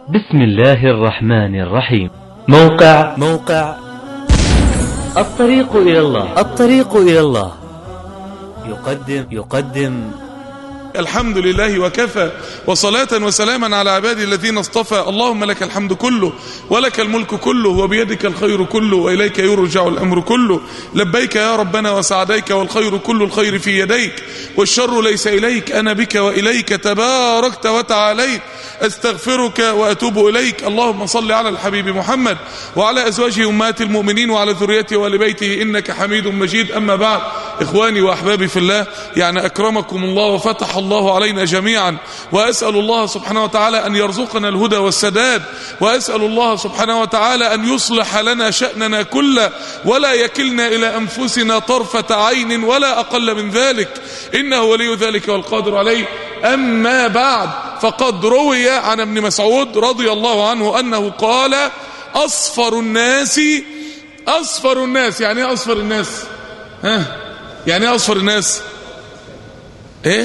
بسم الله الرحمن الرحيم موقع موقع الطريق إلى الله الطريق إلى الله يقدم يقدم الحمد لله وكفى وصلاة وسلاما على عبادي الذين اصطفى اللهم لك الحمد كله ولك الملك كله وبيدك الخير كله وإليك يرجع الأمر كله لبيك يا ربنا وسعديك والخير كل الخير في يديك والشر ليس إليك أنا بك وإليك تباركت وتعاليت استغفرك وأتوب إليك اللهم صل على الحبيب محمد وعلى أزواجه أمهات المؤمنين وعلى ذريته وآل بيته إنك حميد مجيد أما بعد إخواني وأحبابي في الله يعني أكرمكم الله وفتح الله علينا جميعا وأسأل الله سبحانه وتعالى أن يرزقنا الهدى والسداد وأسأل الله سبحانه وتعالى أن يصلح لنا شأننا كله ولا يكلنا إلى أنفسنا طرفة عين ولا أقل من ذلك إنه ولي ذلك والقادر عليه أما بعد فقد روي عن ابن مسعود رضي الله عنه أنه قال أصفر الناس أصفر الناس يعني ايه أصفر الناس ها يعني ايه أصفر الناس ايه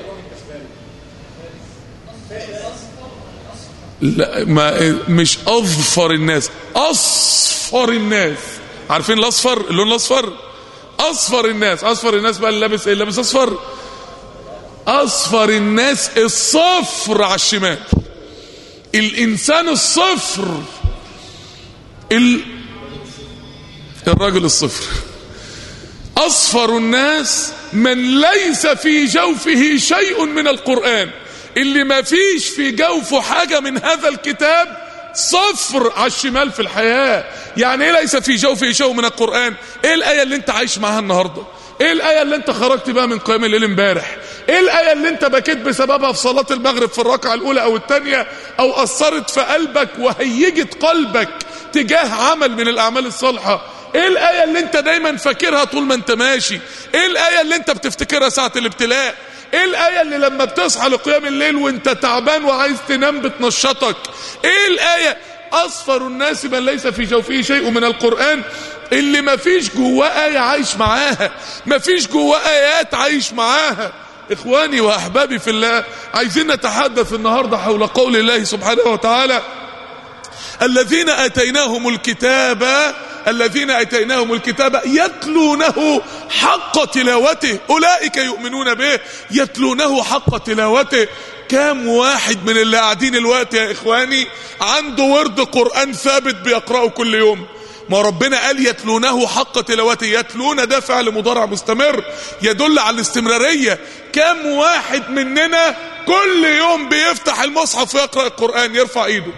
لا ما مش اظفر الناس اصفر الناس عارفين الاصفر اللون الاصفر اصفر الناس اصفر الناس بقى اللي لابس ايه لابس اصفر اصفر الناس الصفر على الشمال الانسان الصفر ال... الراجل الصفر اصفر الناس من ليس في جوفه شيء من القرآن اللي ما فيش في جوفه حاجة من هذا الكتاب صفر على الشمال في الحياة يعني ايه ليس في جوفه شيء من القرآن ايه الآية اللي انت عايش معاها النهاردة ايه الآية اللي انت خرجت بها من قيام الليل امبارح ايه الآية اللي انت بكيت بسببها في صلاة المغرب في الركعة الاولى او الثانية او اثرت في قلبك وهيجت قلبك تجاه عمل من الاعمال الصالحة ايه الآية اللي انت دايما فاكرها طول ما انت ماشي ايه الآية اللي انت بتفتكرها ساعة الابتلاء ايه الآية اللي لما بتصحى لقيام الليل وانت تعبان وعايز تنام بتنشطك ايه الآية اصفر الناس من ليس في جوفه شيء من القرآن اللي ما فيش جواه آية عايش معاها ما فيش جواه آيات عايش معاها اخواني واحبابي في الله عايزين نتحدث النهاردة حول قول الله سبحانه وتعالى الذين اتيناهم الكتاب الذين اتيناهم الكتاب يتلونه حق تلاوته اولئك يؤمنون به يتلونه حق تلاوته كام واحد من اللي قاعدين الوقت يا اخواني عنده ورد قرآن ثابت بيقرأه كل يوم ما ربنا قال يتلونه حق تلاوته يتلون ده فعل مضارع مستمر يدل على الاستمرارية كام واحد مننا كل يوم بيفتح المصحف ويقرأ القرآن يرفع ايده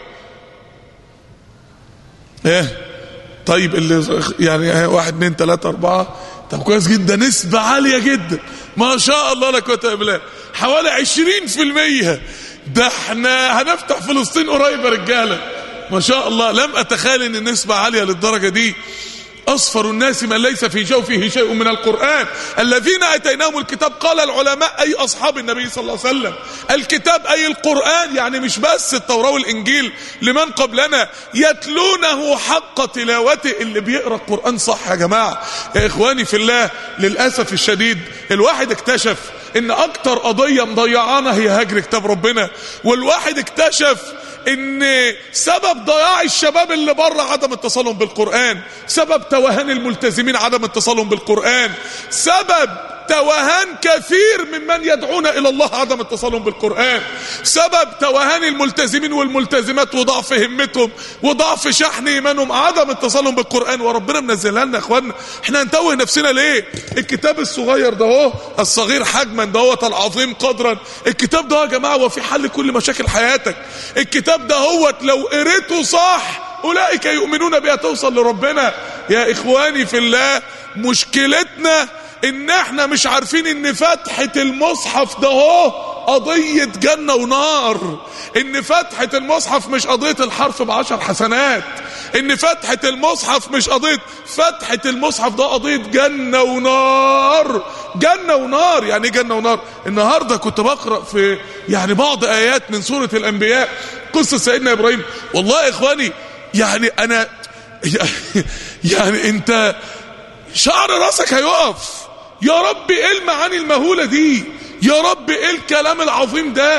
ايه طيب اللي يعني واحد اتنين تلاتة اربعة طب كويس جدا نسبة عالية جدا ما شاء الله لا قوة الا بالله حوالي عشرين في المية ده احنا هنفتح فلسطين قريب يا رجالة ما شاء الله لم اتخيل ان النسبة عالية للدرجة دي أصفر الناس من ليس في جوفه شيء من القرآن الذين أتيناهم الكتاب قال العلماء أي أصحاب النبي صلى الله عليه وسلم الكتاب أي القرآن يعني مش بس التوراة والإنجيل لمن قبلنا يتلونه حق تلاوته اللي بيقرأ القرآن صح يا جماعة يا إخواني في الله للأسف الشديد الواحد اكتشف ان اكتر قضية مضيعانا هي هجر كتاب ربنا والواحد اكتشف ان سبب ضياع الشباب اللي بره عدم اتصالهم بالقرآن سبب توهان الملتزمين عدم اتصالهم بالقرآن سبب توهان كثير ممن يدعون الى الله عدم اتصالهم بالقرآن سبب توهان الملتزمين والملتزمات وضعف همتهم وضعف شحن ايمانهم عدم اتصالهم بالقرآن وربنا منزلها لنا يا اخوانا احنا هنتوه نفسنا ليه الكتاب الصغير ده اهو الصغير حجما دوت العظيم قدرا الكتاب ده يا جماعه هو في حل كل مشاكل حياتك الكتاب ده هو لو قريته صح اولئك يؤمنون بها توصل لربنا يا اخواني في الله مشكلتنا ان احنا مش عارفين ان فتحة المصحف ده هو قضية جنة ونار ان فتحة المصحف مش قضية الحرف بعشر حسنات ان فتحة المصحف مش قضية فتحة المصحف ده قضية جنة ونار جنة ونار يعني ايه جنة ونار النهاردة كنت بقرأ في يعني بعض ايات من سورة الانبياء قصة سيدنا ابراهيم والله يا اخواني يعني انا يعني انت شعر راسك هيقف يا رب ايه المعاني المهولة دي يا رب ايه الكلام العظيم ده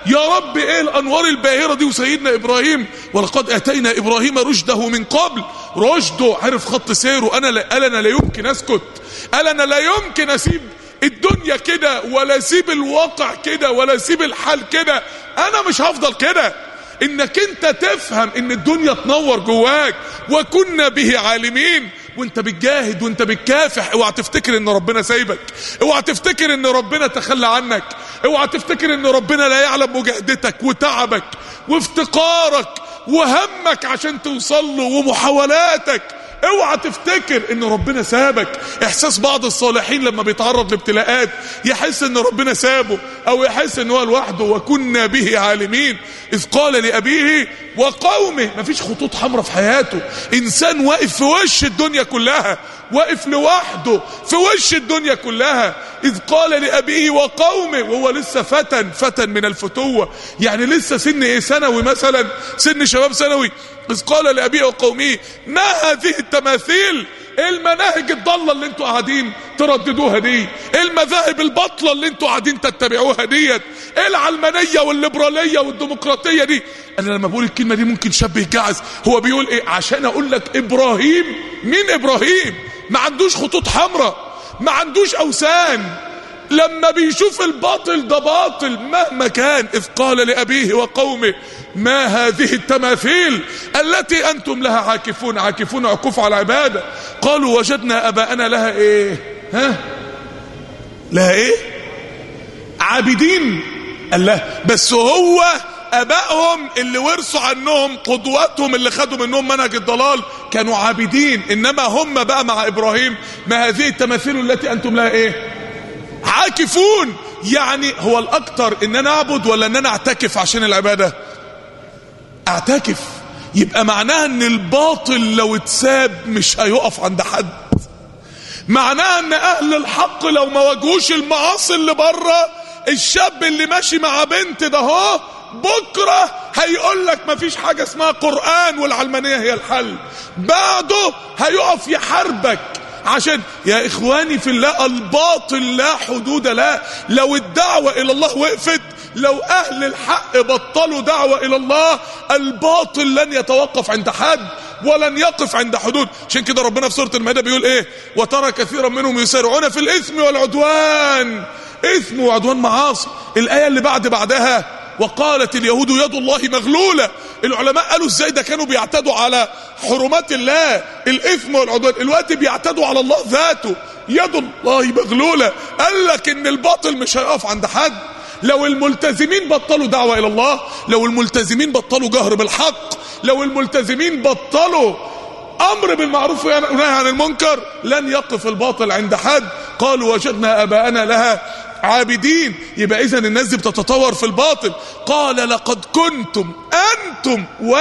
يا رب ايه الانوار الباهره دي وسيدنا ابراهيم ولقد اتينا ابراهيم رشده من قبل رشده عرف خط سيره انا لا قال انا لا يمكن اسكت قال انا لا يمكن اسيب الدنيا كده ولا اسيب الواقع كده ولا اسيب الحال كده انا مش هفضل كده انك انت تفهم ان الدنيا تنور جواك وكنا به عالمين وانت بتجاهد وانت بتكافح اوعى تفتكر ان ربنا سايبك اوعى تفتكر ان ربنا تخلى عنك اوعى تفتكر ان ربنا لا يعلم مجاهدتك وتعبك وافتقارك وهمك عشان توصل له ومحاولاتك اوعى تفتكر ان ربنا سابك احساس بعض الصالحين لما بيتعرض لابتلاءات يحس ان ربنا سابه او يحس ان هو لوحده وكنا به عالمين اذ قال لابيه وقومه مفيش خطوط حمراء في حياته انسان واقف في وش الدنيا كلها واقف لوحده في وش الدنيا كلها اذ قال لابيه وقومه وهو لسه فتن فتن من الفتوه يعني لسه سن ايه ثانوي مثلا سن شباب ثانوي إذ قال لأبيه وقومه ما هذه التماثيل ايه المناهج الضالة اللي انتوا قاعدين ترددوها دي ايه المذاهب البطلة اللي انتوا قاعدين تتبعوها ديت ايه العلمانية والليبرالية والديمقراطية دي انا لما بقول الكلمة دي ممكن شاب يتجعز هو بيقول ايه عشان اقول لك ابراهيم مين ابراهيم ما عندوش خطوط حمراء ما عندوش اوثان لما بيشوف الباطل ده باطل مهما كان إذ قال لأبيه وقومه ما هذه التماثيل التي أنتم لها عاكفون عاكفون عكوف على العبادة قالوا وجدنا أباءنا لها إيه ها لها إيه عابدين الله بس هو ابائهم اللي ورثوا عنهم قدوتهم اللي خدوا منهم منهج الضلال كانوا عابدين انما هم بقى مع ابراهيم ما هذه التماثيل التي انتم لها ايه عاكفون يعني هو الاكتر ان انا اعبد ولا ان انا اعتكف عشان العباده اعتكف يبقى معناها ان الباطل لو اتساب مش هيقف عند حد معناها ان اهل الحق لو ما واجهوش المعاصي اللي بره الشاب اللي ماشي مع بنت ده هو بكره هيقول لك مفيش حاجه اسمها قران والعلمانيه هي الحل بعده هيقف يحاربك عشان يا اخواني في الله الباطل لا حدود له لو الدعوة الى الله وقفت لو اهل الحق بطلوا دعوة الى الله الباطل لن يتوقف عند حد ولن يقف عند حدود عشان كده ربنا في سورة المائدة بيقول ايه وترى كثيرا منهم يسارعون في الاثم والعدوان اثم وعدوان معاصي الاية اللي بعد بعدها وقالت اليهود يد الله مغلولة العلماء قالوا ازاي ده كانوا بيعتدوا على حرمات الله الاثم والعدوان الوقت بيعتدوا على الله ذاته يد الله مغلولة قال لك ان الباطل مش هيقف عند حد لو الملتزمين بطلوا دعوة الى الله لو الملتزمين بطلوا جهر بالحق لو الملتزمين بطلوا امر بالمعروف ونهي عن المنكر لن يقف الباطل عند حد قالوا وجدنا اباءنا لها عابدين يبقى اذا الناس دي بتتطور في الباطل قال لقد كنتم انتم و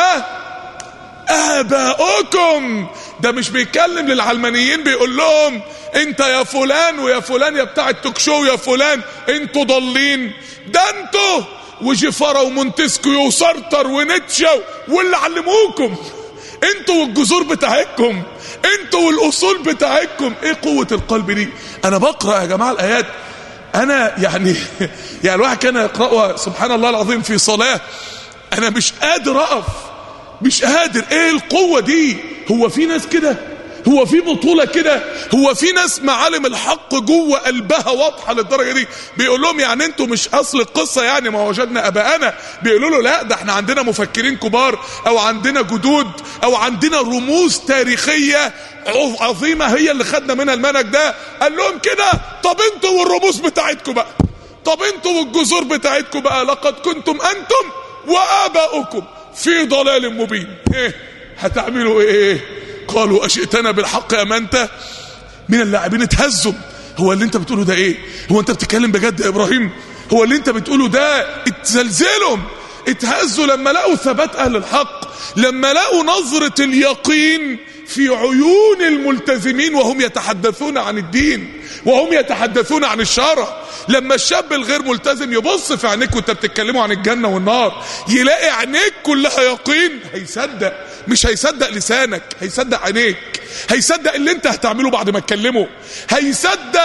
اباؤكم ده مش بيتكلم للعلمانيين بيقول لهم انت يا فلان ويا فلان يا بتاع التوك شو يا فلان انتوا ضالين ده انتوا وجفارة ومونتسكيو وسارتر ونيتشه واللي علموكم انتوا والجذور بتاعتكم انتوا والاصول بتاعتكم ايه قوة القلب دي انا بقرأ يا جماعة الايات انا يعني يعني الواحد كان يقرأها سبحان الله العظيم في صلاة انا مش قادر اقف مش قادر ايه القوة دي هو في ناس كده هو في بطولة كده هو في ناس معالم الحق جوه قلبها واضحة للدرجة دي بيقول لهم يعني انتوا مش اصل القصة يعني ما وجدنا اباءنا بيقولوا له لا ده احنا عندنا مفكرين كبار او عندنا جدود او عندنا رموز تاريخية عظيمة هي اللي خدنا منها المنهج ده قال لهم كده طب انتوا والرموز بتاعتكم بقى طب انتوا والجذور بتاعتكم بقى لقد كنتم انتم واباؤكم في ضلال مبين ايه هتعملوا ايه قالوا اشئتنا بالحق يا انت من اللاعبين اتهزوا هو اللي انت بتقوله ده ايه هو انت بتتكلم بجد يا ابراهيم هو اللي انت بتقوله ده اتزلزلوا اتهزوا لما لقوا ثبات اهل الحق لما لقوا نظرة اليقين في عيون الملتزمين وهم يتحدثون عن الدين وهم يتحدثون عن الشرع لما الشاب الغير ملتزم يبص في عينيك وانت بتتكلموا عن الجنة والنار يلاقي عينيك كلها يقين هيصدق مش هيصدق لسانك هيصدق عينيك هيصدق اللي انت هتعمله بعد ما تكلمه هيصدق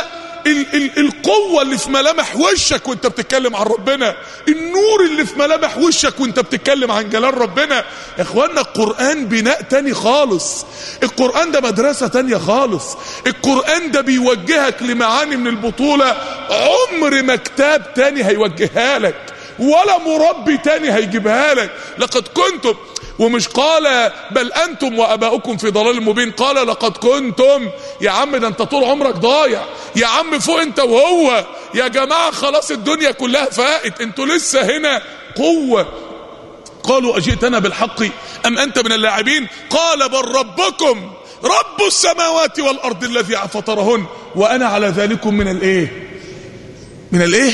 ال ال القوة اللي في ملامح وشك وانت بتتكلم عن ربنا النور اللي في ملامح وشك وانت بتتكلم عن جلال ربنا يا اخوانا القرآن بناء تاني خالص القرآن ده مدرسة تانية خالص القرآن ده بيوجهك لمعاني من البطولة عمر ما كتاب تاني هيوجهها لك ولا مربي تاني هيجيبها لك لقد كنتم ومش قال بل انتم واباؤكم في ضلال مبين قال لقد كنتم يا عم ده انت طول عمرك ضايع يا عم فوق انت وهو يا جماعه خلاص الدنيا كلها فائت انتوا لسه هنا قوه قالوا اجئتنا بالحق ام انت من اللاعبين قال بل ربكم رب السماوات والارض الذي فطرهن وانا على ذلكم من الايه من الايه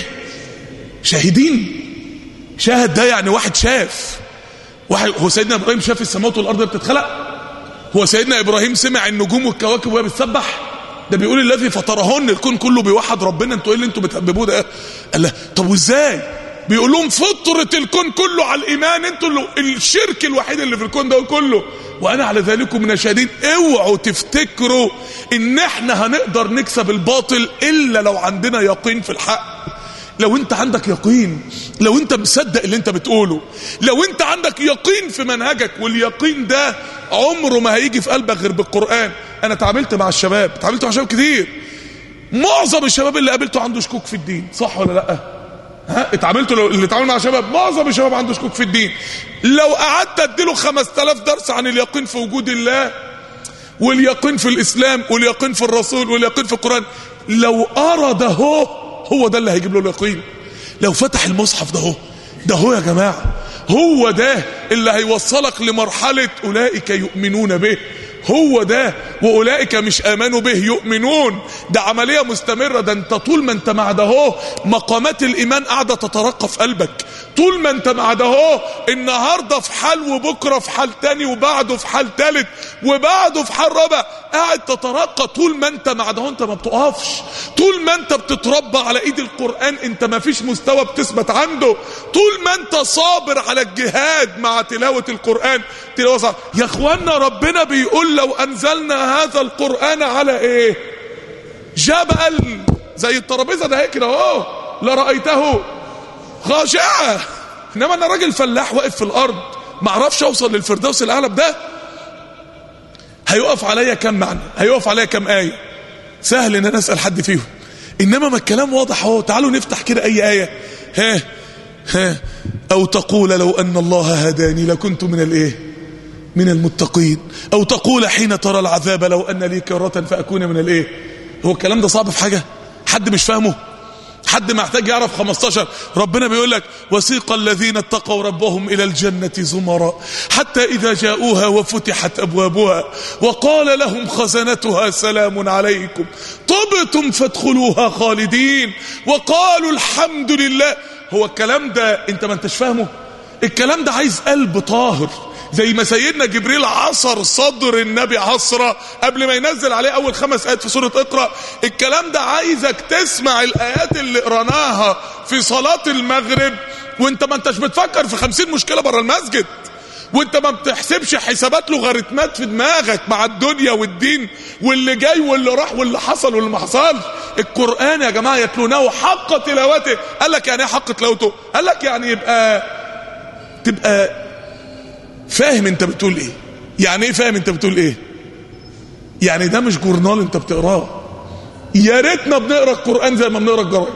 شاهدين شاهد ده يعني واحد شاف واحد هو سيدنا ابراهيم شاف السماوات والارض بتتخلق هو سيدنا ابراهيم سمع النجوم والكواكب وهي بتسبح ده بيقول الذي فطرهن الكون كله بيوحد ربنا انتوا ايه اللي انتوا بتحببوه ده قال له طب وازاي بيقول لهم فطرة الكون كله على الايمان انتوا اللي الشرك الوحيد اللي في الكون ده كله وانا على ذلك من الشاهدين اوعوا تفتكروا ان احنا هنقدر نكسب الباطل الا لو عندنا يقين في الحق لو انت عندك يقين لو انت مصدق اللي انت بتقوله لو انت عندك يقين في منهجك واليقين ده عمره ما هيجي في قلبك غير بالقرآن انا تعاملت مع الشباب تعاملت مع شباب كتير معظم الشباب اللي قابلته عنده شكوك في الدين صح ولا لا ها اتعاملت لو اللي اتعامل مع شباب معظم الشباب عنده شكوك في الدين لو قعدت اديله 5000 درس عن اليقين في وجود الله واليقين في الاسلام واليقين في الرسول واليقين في القرآن لو ارى ده هو هو ده اللي هيجيب له اليقين لو فتح المصحف ده هو ده هو يا جماعة هو ده اللي هيوصلك لمرحلة أولئك يؤمنون به هو ده واولئك مش امنوا به يؤمنون ده عمليه مستمره ده انت طول ما انت مع ده هو مقامات الايمان قاعده تترقى في قلبك طول ما انت مع ده هو النهارده في حال وبكره في حال تاني وبعده في حال تالت وبعده في حال رابع قاعد تترقى طول ما انت مع ده هو انت ما بتقفش طول ما انت بتتربى على ايد القران انت ما فيش مستوى بتثبت عنده طول ما انت صابر على الجهاد مع تلاوه القران تلاوه صح. يا اخوانا ربنا بيقول لو انزلنا هذا القرآن على ايه جبل زي الترابيزه ده هيك كده اهو لرأيته خاشعة انما انا راجل فلاح واقف في الارض ما اعرفش اوصل للفردوس الاعلى بده هيقف عليا كم معنى هيقف عليا كم آية سهل ان انا اسأل حد فيهم انما ما الكلام واضح اهو تعالوا نفتح كده اي آية ها ها او تقول لو ان الله هداني لكنت من الايه من المتقين او تقول حين ترى العذاب لو ان لي كرة فاكون من الايه هو الكلام ده صعب في حاجة حد مش فاهمه حد محتاج يعرف 15 ربنا بيقول لك وسيق الذين اتقوا ربهم الى الجنة زمرا حتى اذا جاءوها وفتحت ابوابها وقال لهم خزنتها سلام عليكم طبتم فادخلوها خالدين وقالوا الحمد لله هو الكلام ده انت ما انتش فاهمه الكلام ده عايز قلب طاهر زي ما سيدنا جبريل عصر صدر النبي عصرة قبل ما ينزل عليه اول خمس ايات في سورة اقرأ الكلام ده عايزك تسمع الايات اللي قرناها في صلاة المغرب وانت ما انتش بتفكر في خمسين مشكلة برا المسجد وانت ما بتحسبش حسابات لوغاريتمات في دماغك مع الدنيا والدين واللي جاي واللي راح واللي حصل واللي ما حصلش القرآن يا جماعة يتلونه حق تلاوته قال لك يعني ايه حق تلاوته قال لك يعني يبقى تبقى فاهم انت بتقول ايه يعني ايه فاهم انت بتقول ايه يعني ده مش جورنال انت بتقراه يا ريتنا بنقرا القران زي ما بنقرا الجرايد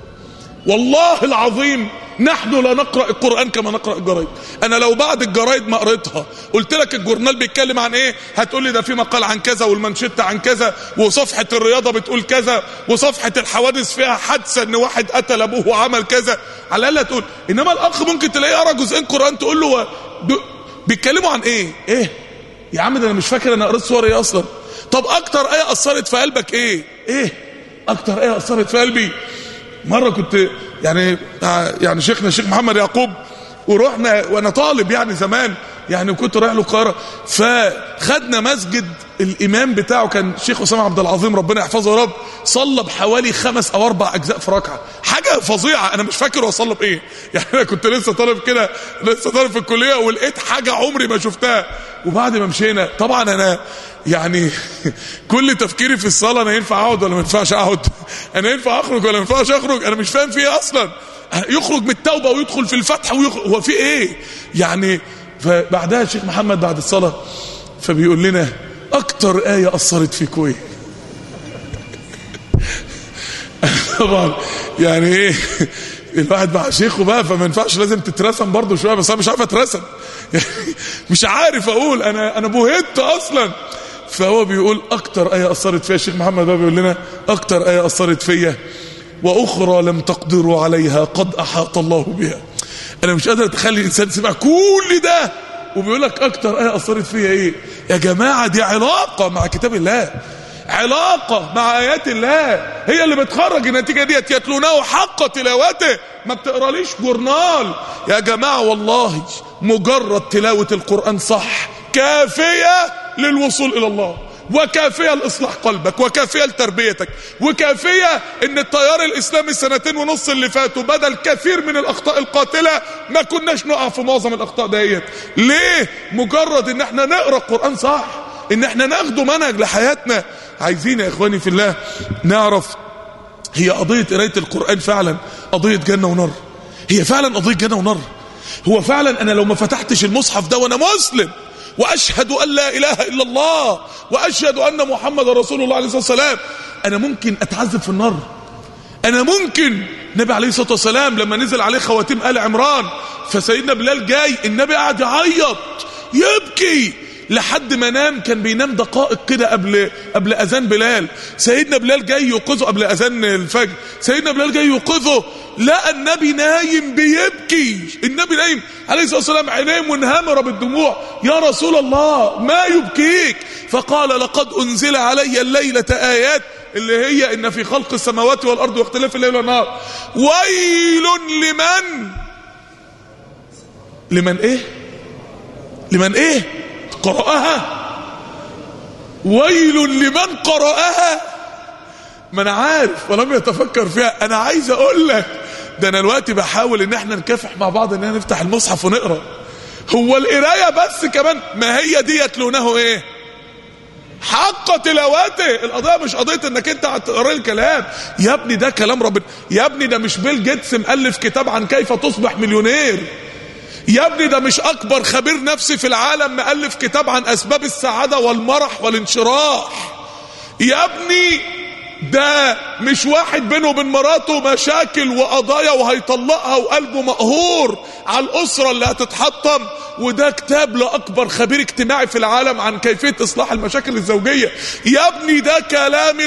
والله العظيم نحن لا نقرا القران كما نقرا الجرايد انا لو بعد الجرايد ما قريتها قلت لك الجورنال بيتكلم عن ايه هتقول لي ده في مقال عن كذا والمانشيت عن كذا وصفحه الرياضه بتقول كذا وصفحه الحوادث فيها حادثه ان واحد قتل ابوه وعمل كذا على الاقل تقول انما الاخ ممكن تلاقيه قرا جزئين قران تقول له بيتكلموا عن ايه ايه يا عم ده انا مش فاكر انا قريت صور ايه اصلا طب اكتر ايه اثرت في قلبك ايه ايه اكتر ايه اثرت في قلبي مره كنت يعني يعني شيخنا الشيخ محمد يعقوب ورحنا وانا طالب يعني زمان يعني كنت رايح له القاهره فخدنا مسجد الامام بتاعه كان الشيخ اسامه عبد العظيم ربنا يحفظه يا رب صلى بحوالي خمس او اربع اجزاء في ركعه حاجه فظيعه انا مش فاكر هو صلى بايه يعني انا كنت لسه طالب كده لسه طالب في الكليه ولقيت حاجه عمري ما شفتها وبعد ما مشينا طبعا انا يعني كل تفكيري في الصلاه انا ينفع اقعد ولا ما ينفعش اقعد انا ينفع اخرج ولا ما ينفعش اخرج انا مش فاهم في ايه اصلا يخرج من التوبه ويدخل في الفتح ويخرج هو في ايه يعني فبعدها الشيخ محمد بعد الصلاه فبيقول لنا اكتر ايه اثرت فيكم ايه طبعا يعني ايه الواحد مع شيخه بقى فما ينفعش لازم تترسم برضه شويه بس انا مش عارف اترسم يعني مش عارف اقول انا انا بهت اصلا فهو بيقول اكتر ايه اثرت فيا الشيخ محمد بقى بيقول لنا اكتر ايه اثرت فيا واخرى لم تقدروا عليها قد احاط الله بها انا مش قادر اتخيل الانسان سمع كل ده وبيقول لك اكتر ايه اثرت فيا ايه يا جماعه دي علاقه مع كتاب الله علاقة مع آيات الله هي اللي بتخرج النتيجة ديت يتلونه حق تلاوته ما بتقراليش جورنال يا جماعة والله مجرد تلاوة القرآن صح كافية للوصول إلى الله وكافية لإصلاح قلبك وكافية لتربيتك وكافية ان التيار الإسلامي السنتين ونص اللي فاتوا بدل كثير من الأخطاء القاتلة ما كناش نقع في معظم الأخطاء ديت ليه مجرد ان احنا نقرأ القرآن صح ان احنا ناخده منهج لحياتنا عايزين يا اخواني في الله نعرف هي قضية قراية القرآن فعلا قضية جنة ونار هي فعلا قضية جنة ونار هو فعلا انا لو ما فتحتش المصحف ده وانا مسلم واشهد ان لا اله الا الله واشهد ان محمد رسول الله عليه الصلاه والسلام انا ممكن اتعذب في النار انا ممكن النبي عليه الصلاه والسلام لما نزل عليه خواتيم ال عمران فسيدنا بلال جاي النبي قاعد يعيط يبكي لحد ما نام كان بينام دقائق كده قبل قبل اذان بلال سيدنا بلال جاي يوقظه قبل اذان الفجر سيدنا بلال جاي يوقظه لقى النبي نايم بيبكي النبي نايم عليه الصلاه والسلام عينيه منهمره بالدموع يا رسول الله ما يبكيك فقال لقد انزل علي الليله ايات اللي هي ان في خلق السماوات والارض واختلاف الليل والنهار ويل لمن لمن ايه لمن ايه قرأها ويل لمن قرأها ما انا عارف ولم يتفكر فيها انا عايز اقول لك ده انا دلوقتي بحاول ان احنا نكافح مع بعض ان احنا نفتح المصحف ونقرا هو القرايه بس كمان ما هي دي يتلونه ايه حق تلاوته القضيه مش قضيه انك انت هتقرا الكلام يا ابني ده كلام ربنا يا ابني ده مش بيل جيتس مؤلف كتاب عن كيف تصبح مليونير يا ابني ده مش اكبر خبير نفسي في العالم مؤلف كتاب عن اسباب السعاده والمرح والانشراح يا ابني ده مش واحد بينه وبين مراته مشاكل وقضايا وهيطلقها وقلبه مقهور على الاسره اللي هتتحطم وده كتاب لاكبر خبير اجتماعي في العالم عن كيفيه اصلاح المشاكل الزوجيه يا ابني ده كلام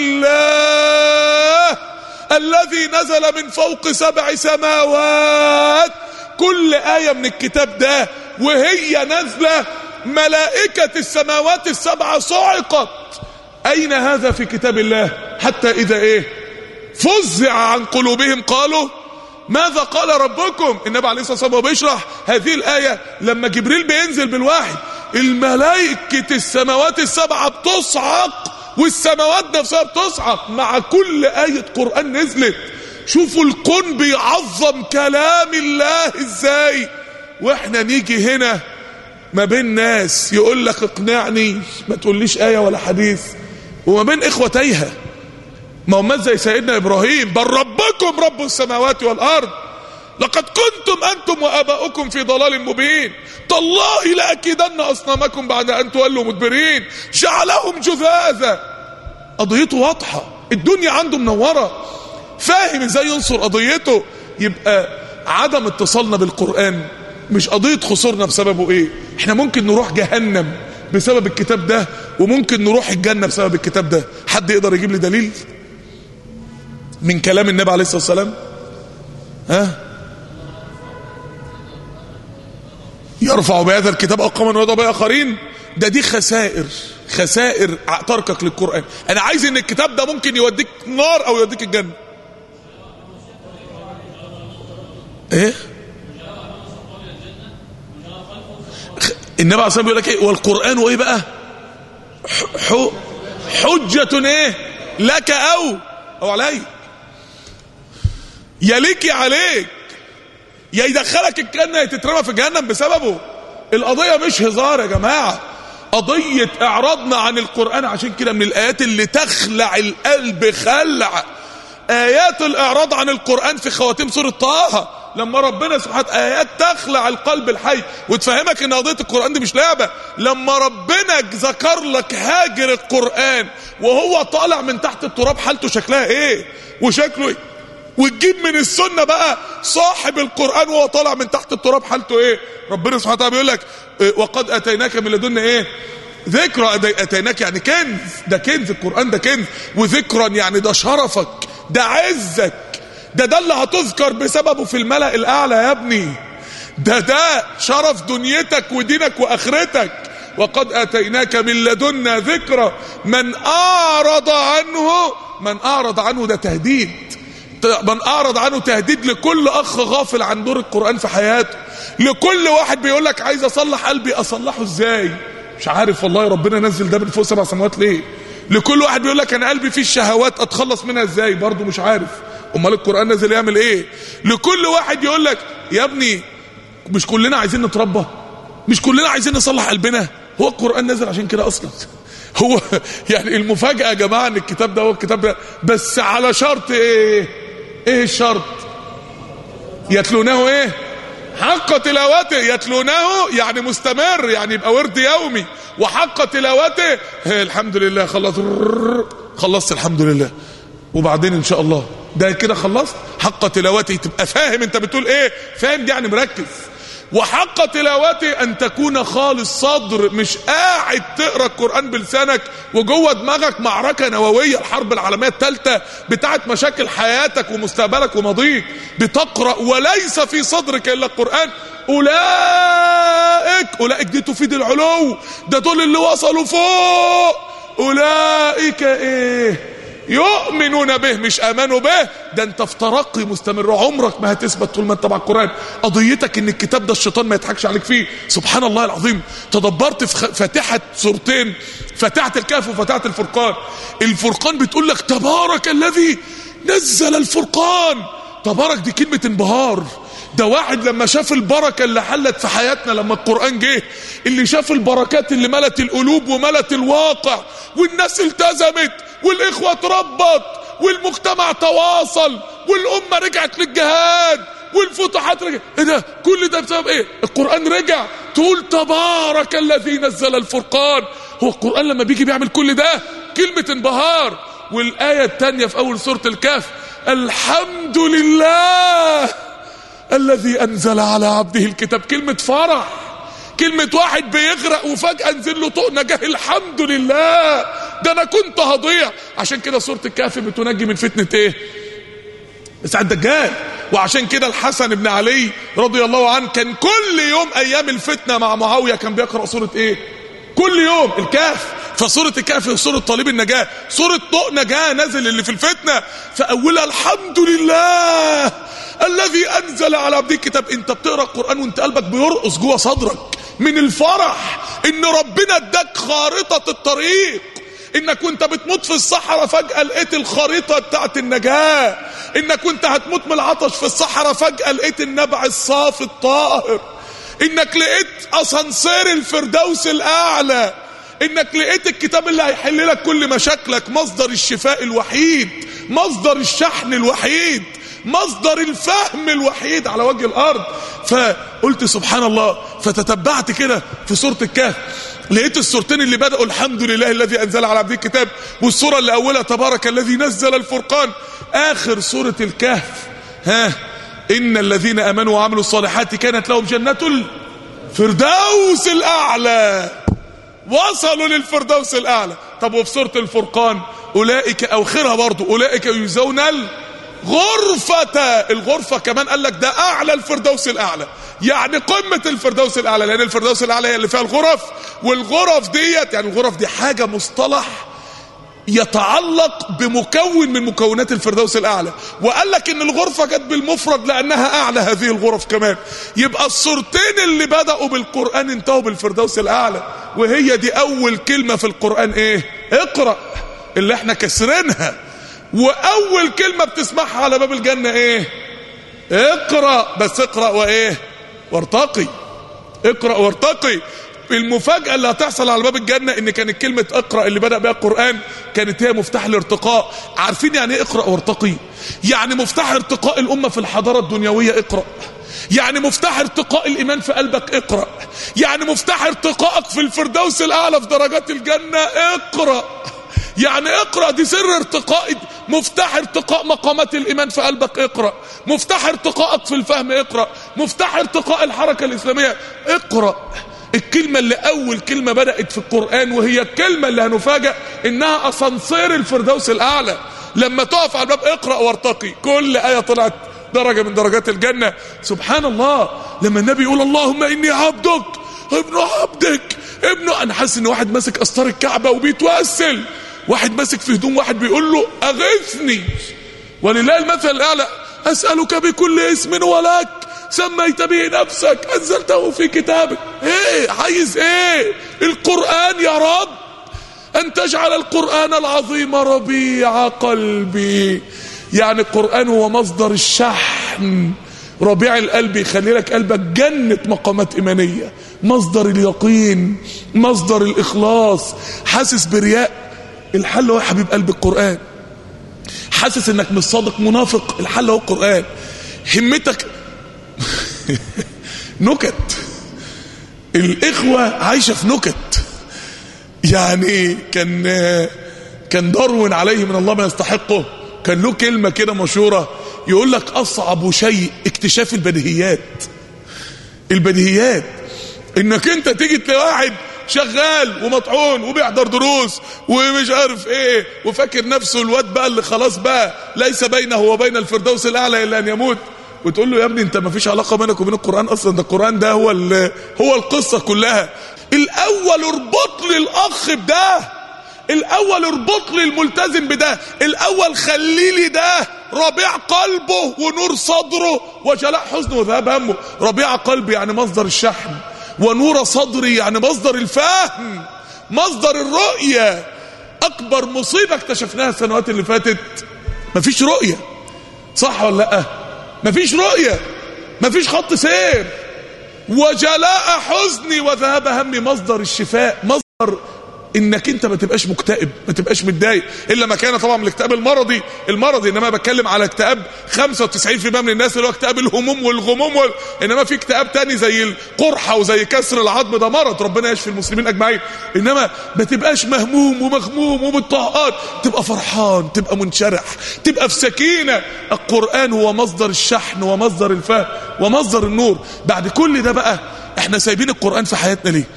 الله الذي نزل من فوق سبع سماوات كل آية من الكتاب ده وهي نازلة ملائكة السماوات السبعة صعقت أين هذا في كتاب الله حتى إذا إيه فزع عن قلوبهم قالوا ماذا قال ربكم النبي عليه الصلاة والسلام بيشرح هذه الآية لما جبريل بينزل بالوحي الملائكة السماوات السبعة بتصعق والسماوات نفسها بتصعق مع كل آية قرآن نزلت شوفوا الكون بيعظم كلام الله ازاي واحنا نيجي هنا ما بين ناس يقول لك اقنعني ما تقوليش آية ولا حديث وما بين اخوة تايهة ما هم زي سيدنا ابراهيم بل ربكم رب السماوات والارض لقد كنتم انتم واباؤكم في ضلال مبين تالله لاكيدن اصنامكم بعد ان تولوا مدبرين جعلهم جذاذا قضيته واضحه الدنيا عنده منوره فاهم ازاي ينصر قضيته يبقى عدم اتصالنا بالقرآن مش قضية خسرنا بسببه ايه احنا ممكن نروح جهنم بسبب الكتاب ده وممكن نروح الجنة بسبب الكتاب ده حد يقدر يجيب لي دليل من كلام النبي عليه الصلاة والسلام ها يرفع بهذا الكتاب أقاما ويضع به آخرين ده دي خسائر خسائر تركك للقرآن أنا عايز إن الكتاب ده ممكن يوديك نار أو يوديك الجنة ايه النبي عليه الصلاه بيقول لك ايه والقران وايه بقى حو حجة ايه لك او او عليك يا ليك يا عليك يا يدخلك الجنة يا تترمى في جهنم بسببه القضية مش هزار يا جماعة قضية اعراضنا عن القرآن عشان كده من الايات اللي تخلع القلب خلع ايات الاعراض عن القرآن في خواتيم سورة طه لما ربنا سبحانه ايات تخلع القلب الحي وتفهمك ان قضيه القران دي مش لعبه لما ربنا ذكر لك هاجر القران وهو طالع من تحت التراب حالته شكلها ايه وشكله ايه وتجيب من السنه بقى صاحب القران وهو طالع من تحت التراب حالته ايه ربنا سبحانه وتعالى بيقول لك إيه وقد اتيناك من لدنا ايه ذكرى اتيناك يعني كنز ده كنز القران ده كنز وذكرا يعني ده شرفك ده عزك ده ده اللي هتذكر بسببه في الملأ الأعلى يا ابني ده ده شرف دنيتك ودينك وآخرتك وقد آتيناك من لدنا ذكرى من أعرض عنه من أعرض عنه ده تهديد من أعرض عنه تهديد لكل أخ غافل عن دور القرآن في حياته لكل واحد بيقول لك عايز أصلح قلبي أصلحه إزاي مش عارف والله ربنا نزل ده من فوق سبع سماوات ليه لكل واحد بيقول لك أنا قلبي فيه الشهوات أتخلص منها إزاي برضه مش عارف امال القران نازل يعمل ايه لكل واحد يقول لك يا ابني مش كلنا عايزين نتربى مش كلنا عايزين نصلح قلبنا هو القران نازل عشان كده اصلا هو يعني المفاجاه يا جماعه ان الكتاب ده هو الكتاب ده بس على شرط ايه ايه الشرط يتلونه ايه حق تلاوته يتلونه يعني مستمر يعني يبقى ورد يومي وحق تلاوته الحمد لله خلص خلصت الحمد لله وبعدين ان شاء الله ده كده خلصت حق تلاوته تبقى فاهم انت بتقول ايه فاهم دي يعني مركز وحق تلاوته ان تكون خالص صدر مش قاعد تقرا القران بلسانك وجوه دماغك معركه نوويه الحرب العالميه الثالثه بتاعت مشاكل حياتك ومستقبلك وماضيك بتقرا وليس في صدرك الا القران اولئك اولئك دي تفيد العلو ده دول اللي وصلوا فوق اولئك ايه يؤمنون به مش امنوا به ده انت في ترقي مستمر عمرك ما هتثبت طول ما انت مع القران قضيتك ان الكتاب ده الشيطان ما يضحكش عليك فيه سبحان الله العظيم تدبرت في فاتحه سورتين فاتحه الكهف وفاتحه الفرقان الفرقان بتقول لك تبارك الذي نزل الفرقان تبارك دي كلمه انبهار ده واحد لما شاف البركة اللي حلت في حياتنا لما القرآن جه اللي شاف البركات اللي ملت القلوب وملت الواقع والناس التزمت والإخوة اتربط والمجتمع تواصل والأمة رجعت للجهاد والفتوحات رجعت ايه ده كل ده بسبب ايه القرآن رجع تقول تبارك الذي نزل الفرقان هو القرآن لما بيجي بيعمل كل ده كلمة انبهار والآية الثانية في أول سورة الكهف الحمد لله الذي انزل على عبده الكتاب كلمة فرح كلمة واحد بيغرق وفجأة انزل له طوق نجاه الحمد لله ده انا كنت هضيع عشان كده سورة الكهف بتنجي من فتنة ايه سعد الدجال وعشان كده الحسن بن علي رضي الله عنه كان كل يوم ايام الفتنة مع معاوية كان بيقرأ سورة ايه كل يوم الكهف فسورة الكهف سورة طالب النجاة سورة طوق نجاة نزل اللي في الفتنة فأولها الحمد لله الذي أنزل على عبده الكتاب أنت بتقرأ القرآن وأنت قلبك بيرقص جوه صدرك من الفرح إن ربنا اداك خارطة الطريق انك وانت بتموت في الصحراء فجأة لقيت الخريطة بتاعت النجاة انك وانت هتموت من العطش في الصحراء فجأة لقيت النبع الصافي الطاهر انك لقيت اسانسير الفردوس الاعلى انك لقيت الكتاب اللي هيحل لك كل مشاكلك مصدر الشفاء الوحيد مصدر الشحن الوحيد مصدر الفهم الوحيد على وجه الارض فقلت سبحان الله فتتبعت كده في سورة الكهف لقيت السورتين اللي بدأوا الحمد لله الذي أنزل على عبده الكتاب والسورة اللي أولها تبارك الذي نزل الفرقان آخر سورة الكهف ها إن الذين أمنوا وعملوا الصالحات كانت لهم جنة الفردوس الأعلى وصلوا للفردوس الأعلى طب وفي سورة الفرقان أولئك أوخرها برضو أولئك يجزون الغرفة الغرفة كمان قال لك ده أعلى الفردوس الأعلى يعني قمة الفردوس الأعلى لأن الفردوس الأعلى هي اللي فيها الغرف والغرف ديت يعني الغرف دي حاجة مصطلح يتعلق بمكون من مكونات الفردوس الاعلى وقال لك ان الغرفه جت بالمفرد لانها اعلى هذه الغرف كمان يبقى الصورتين اللي بداوا بالقران انتهوا بالفردوس الاعلى وهي دي اول كلمه في القران ايه اقرا اللي احنا كسرينها واول كلمه بتسمعها على باب الجنه ايه اقرا بس اقرا وايه وارتقي اقرا وارتقي المفاجأة اللي هتحصل على باب الجنة ان كانت كلمة اقرأ اللي بدأ بها القرآن كانت هي مفتاح الارتقاء عارفين يعني ايه اقرأ وارتقي يعني مفتاح ارتقاء الامة في الحضارة الدنيوية اقرأ يعني مفتاح ارتقاء الايمان في قلبك اقرأ يعني مفتاح ارتقائك في الفردوس الاعلى في درجات الجنة اقرأ يعني اقرأ دي سر ارتقاء مفتاح ارتقاء مقامات الايمان في قلبك اقرأ مفتاح ارتقائك في الفهم اقرأ مفتاح ارتقاء الحركة الاسلامية اقرأ الكلمة اللي أول كلمة بدأت في القرآن وهي الكلمة اللي هنفاجأ إنها أسانسير الفردوس الأعلى لما تقف على الباب اقرأ وارتقي كل آية طلعت درجة من درجات الجنة سبحان الله لما النبي يقول اللهم إني عبدك ابن عبدك ابنه أنا حاسس إن واحد ماسك أستار الكعبة وبيتوسل واحد ماسك في هدوم واحد بيقول له أغثني ولله المثل الأعلى أسألك بكل اسم ولك سميت به نفسك أنزلته في كتابك ايه عايز ايه القرآن يا رب أن تجعل القرآن العظيم ربيع قلبي يعني القرآن هو مصدر الشحن ربيع القلب يخلي لك قلبك جنة مقامات إيمانية مصدر اليقين مصدر الإخلاص حاسس برياء الحل هو يا حبيب قلب القرآن حاسس انك مش صادق منافق الحل هو القرآن همتك نكت الإخوة عايشة في نكت يعني كان كان داروين عليه من الله ما يستحقه كان له كلمة كده مشهورة يقول لك أصعب شيء اكتشاف البديهيات البديهيات انك انت تيجي تلاقي واحد شغال ومطعون وبيحضر دروس ومش عارف ايه وفاكر نفسه الواد بقى اللي خلاص بقى ليس بينه وبين الفردوس الاعلى الا ان يموت وتقول له يا ابني انت ما فيش علاقه بينك وبين القران اصلا ده القران ده هو هو القصه كلها الاول اربط لي الاخ بده الاول اربط لي الملتزم بده الاول خلي لي ده ربيع قلبه ونور صدره وجلاء حزنه وذهاب همه ربيع قلبي يعني مصدر الشحن ونور صدري يعني مصدر الفهم مصدر الرؤية اكبر مصيبة اكتشفناها السنوات اللي فاتت مفيش رؤية صح ولا لا مفيش رؤية مفيش خط سير وجلاء حزني وذهاب همي مصدر الشفاء مصدر انك انت ما تبقاش مكتئب ما تبقاش متضايق الا ما كان طبعا من الاكتئاب المرضي المرضي انما بتكلم على اكتئاب 95% من الناس اللي هو اكتئاب الهموم والغموم وال... انما في اكتئاب تاني زي القرحه وزي كسر العظم ده مرض ربنا يشفي المسلمين اجمعين انما ما تبقاش مهموم ومغموم ومضطهد تبقى فرحان تبقى منشرح تبقى في سكينه القران هو مصدر الشحن ومصدر الفهم ومصدر النور بعد كل ده بقى احنا سايبين القران في حياتنا ليه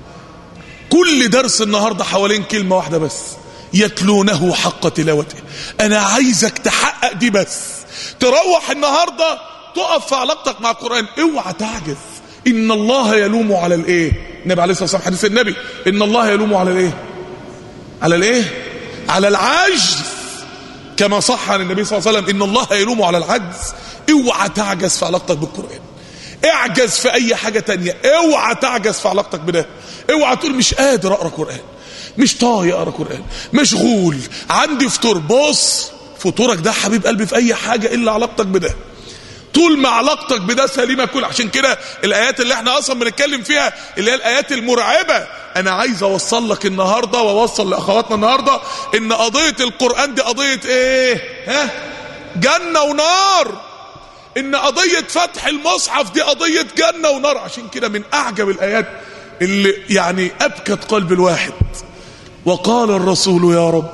كل درس النهاردة حوالين كلمة واحدة بس يتلونه حق تلاوته انا عايزك تحقق دي بس تروح النهاردة تقف في علاقتك مع القرآن اوعى تعجز ان الله يلوم على الايه النبي عليه الصلاة والسلام حديث النبي ان الله يلوم على الايه على الايه على العجز كما صح عن النبي صلى الله عليه وسلم ان الله يلوم على العجز اوعى تعجز في علاقتك بالقرآن اعجز في اي حاجة تانية اوعى تعجز في علاقتك بده اوعى تقول مش قادر اقرا قرآن مش طايق اقرا قرآن مشغول عندي فطور بص فطورك ده حبيب قلبي في اي حاجة الا علاقتك بده طول ما علاقتك بده سليمة كل عشان كده الايات اللي احنا اصلا بنتكلم فيها اللي هي الايات المرعبة انا عايز اوصل لك النهاردة واوصل لاخواتنا النهاردة ان قضية القرآن دي قضية ايه ها جنة ونار ان قضية فتح المصحف دي قضية جنة ونار عشان كده من اعجب الايات اللي يعني ابكت قلب الواحد وقال الرسول يا رب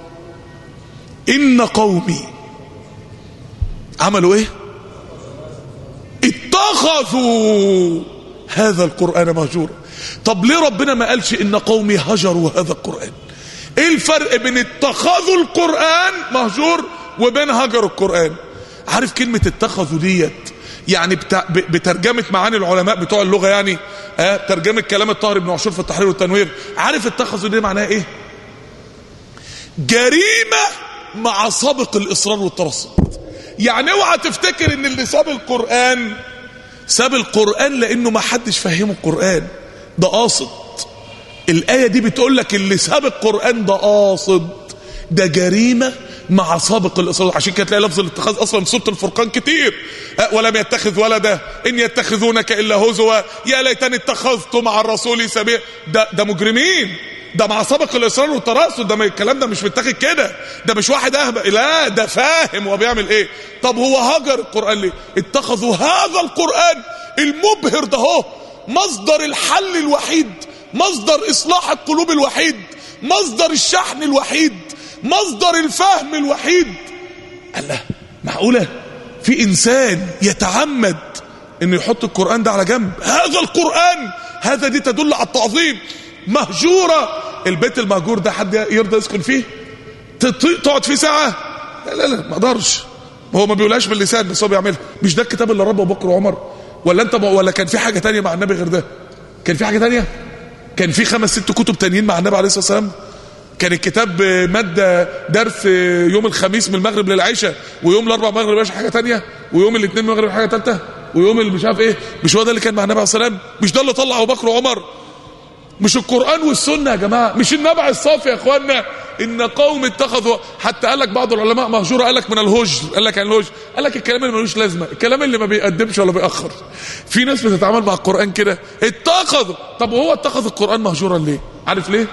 ان قومي عملوا ايه اتخذوا هذا القرآن مهجورا طب ليه ربنا ما قالش ان قومي هجروا هذا القرآن ايه الفرق بين اتخذوا القرآن مهجور وبين هجروا القرآن عارف كلمة اتخذوا ديت يعني بتاع بترجمة معاني العلماء بتوع اللغة يعني اه ترجمة كلام الطاهر بن عاشور في التحرير والتنوير عارف اتخذوا دي معناها ايه جريمة مع سابق الإصرار والترصد يعني اوعى تفتكر ان اللي ساب القرآن ساب القرآن لأنه ما حدش فهمه القرآن ده قاصد الآية دي بتقول لك اللي ساب القرآن ده قاصد ده جريمة مع سابق الإصرار عشان كده تلاقي لفظ الاتخاذ أصلا في سورة الفرقان كتير أه ولم يتخذ ولدا إن يتخذونك إلا هزوا يا ليتني اتخذت مع الرسول سبيل ده ده مجرمين ده مع سابق الإصرار والتراصد ده ما الكلام ده مش متاخد كده ده مش واحد أهبل لا ده فاهم هو بيعمل إيه طب هو هجر القرآن ليه اتخذوا هذا القرآن المبهر ده هو مصدر الحل الوحيد مصدر إصلاح القلوب الوحيد مصدر الشحن الوحيد مصدر الفهم الوحيد الله معقولة في إنسان يتعمد إنه يحط القرآن ده على جنب هذا القرآن هذا دي تدل على التعظيم مهجورة البيت المهجور ده حد يرضى يسكن فيه تقعد فيه ساعة لا لا لا ما اقدرش هو ما بيقولهاش باللسان بس هو بيعملها مش ده الكتاب اللي ربى ابو بكر وعمر ولا انت ولا كان في حاجة تانية مع النبي غير ده كان في حاجة تانية كان في خمس ست كتب تانيين مع النبي عليه الصلاة والسلام كان الكتاب مادة درس يوم الخميس من المغرب للعشاء ويوم الاربع مغرب العشاء حاجة تانية ويوم الاثنين مغرب حاجة تالتة ويوم اللي مش عارف ايه مش هو ده اللي كان مع النبي عليه الصلاة والسلام مش ده اللي طلع ابو بكر وعمر مش القرآن والسنة يا جماعة مش النبع الصافي يا اخوانا ان قوم اتخذوا حتى قال لك بعض العلماء مهجورة قال لك من الهجر قال لك عن الهجر قال لك الكلام اللي ملوش لازمة الكلام اللي ما بيقدمش ولا بيأخر في ناس بتتعامل مع القرآن كده اتخذوا طب وهو اتخذ القرآن مهجورا ليه عارف ليه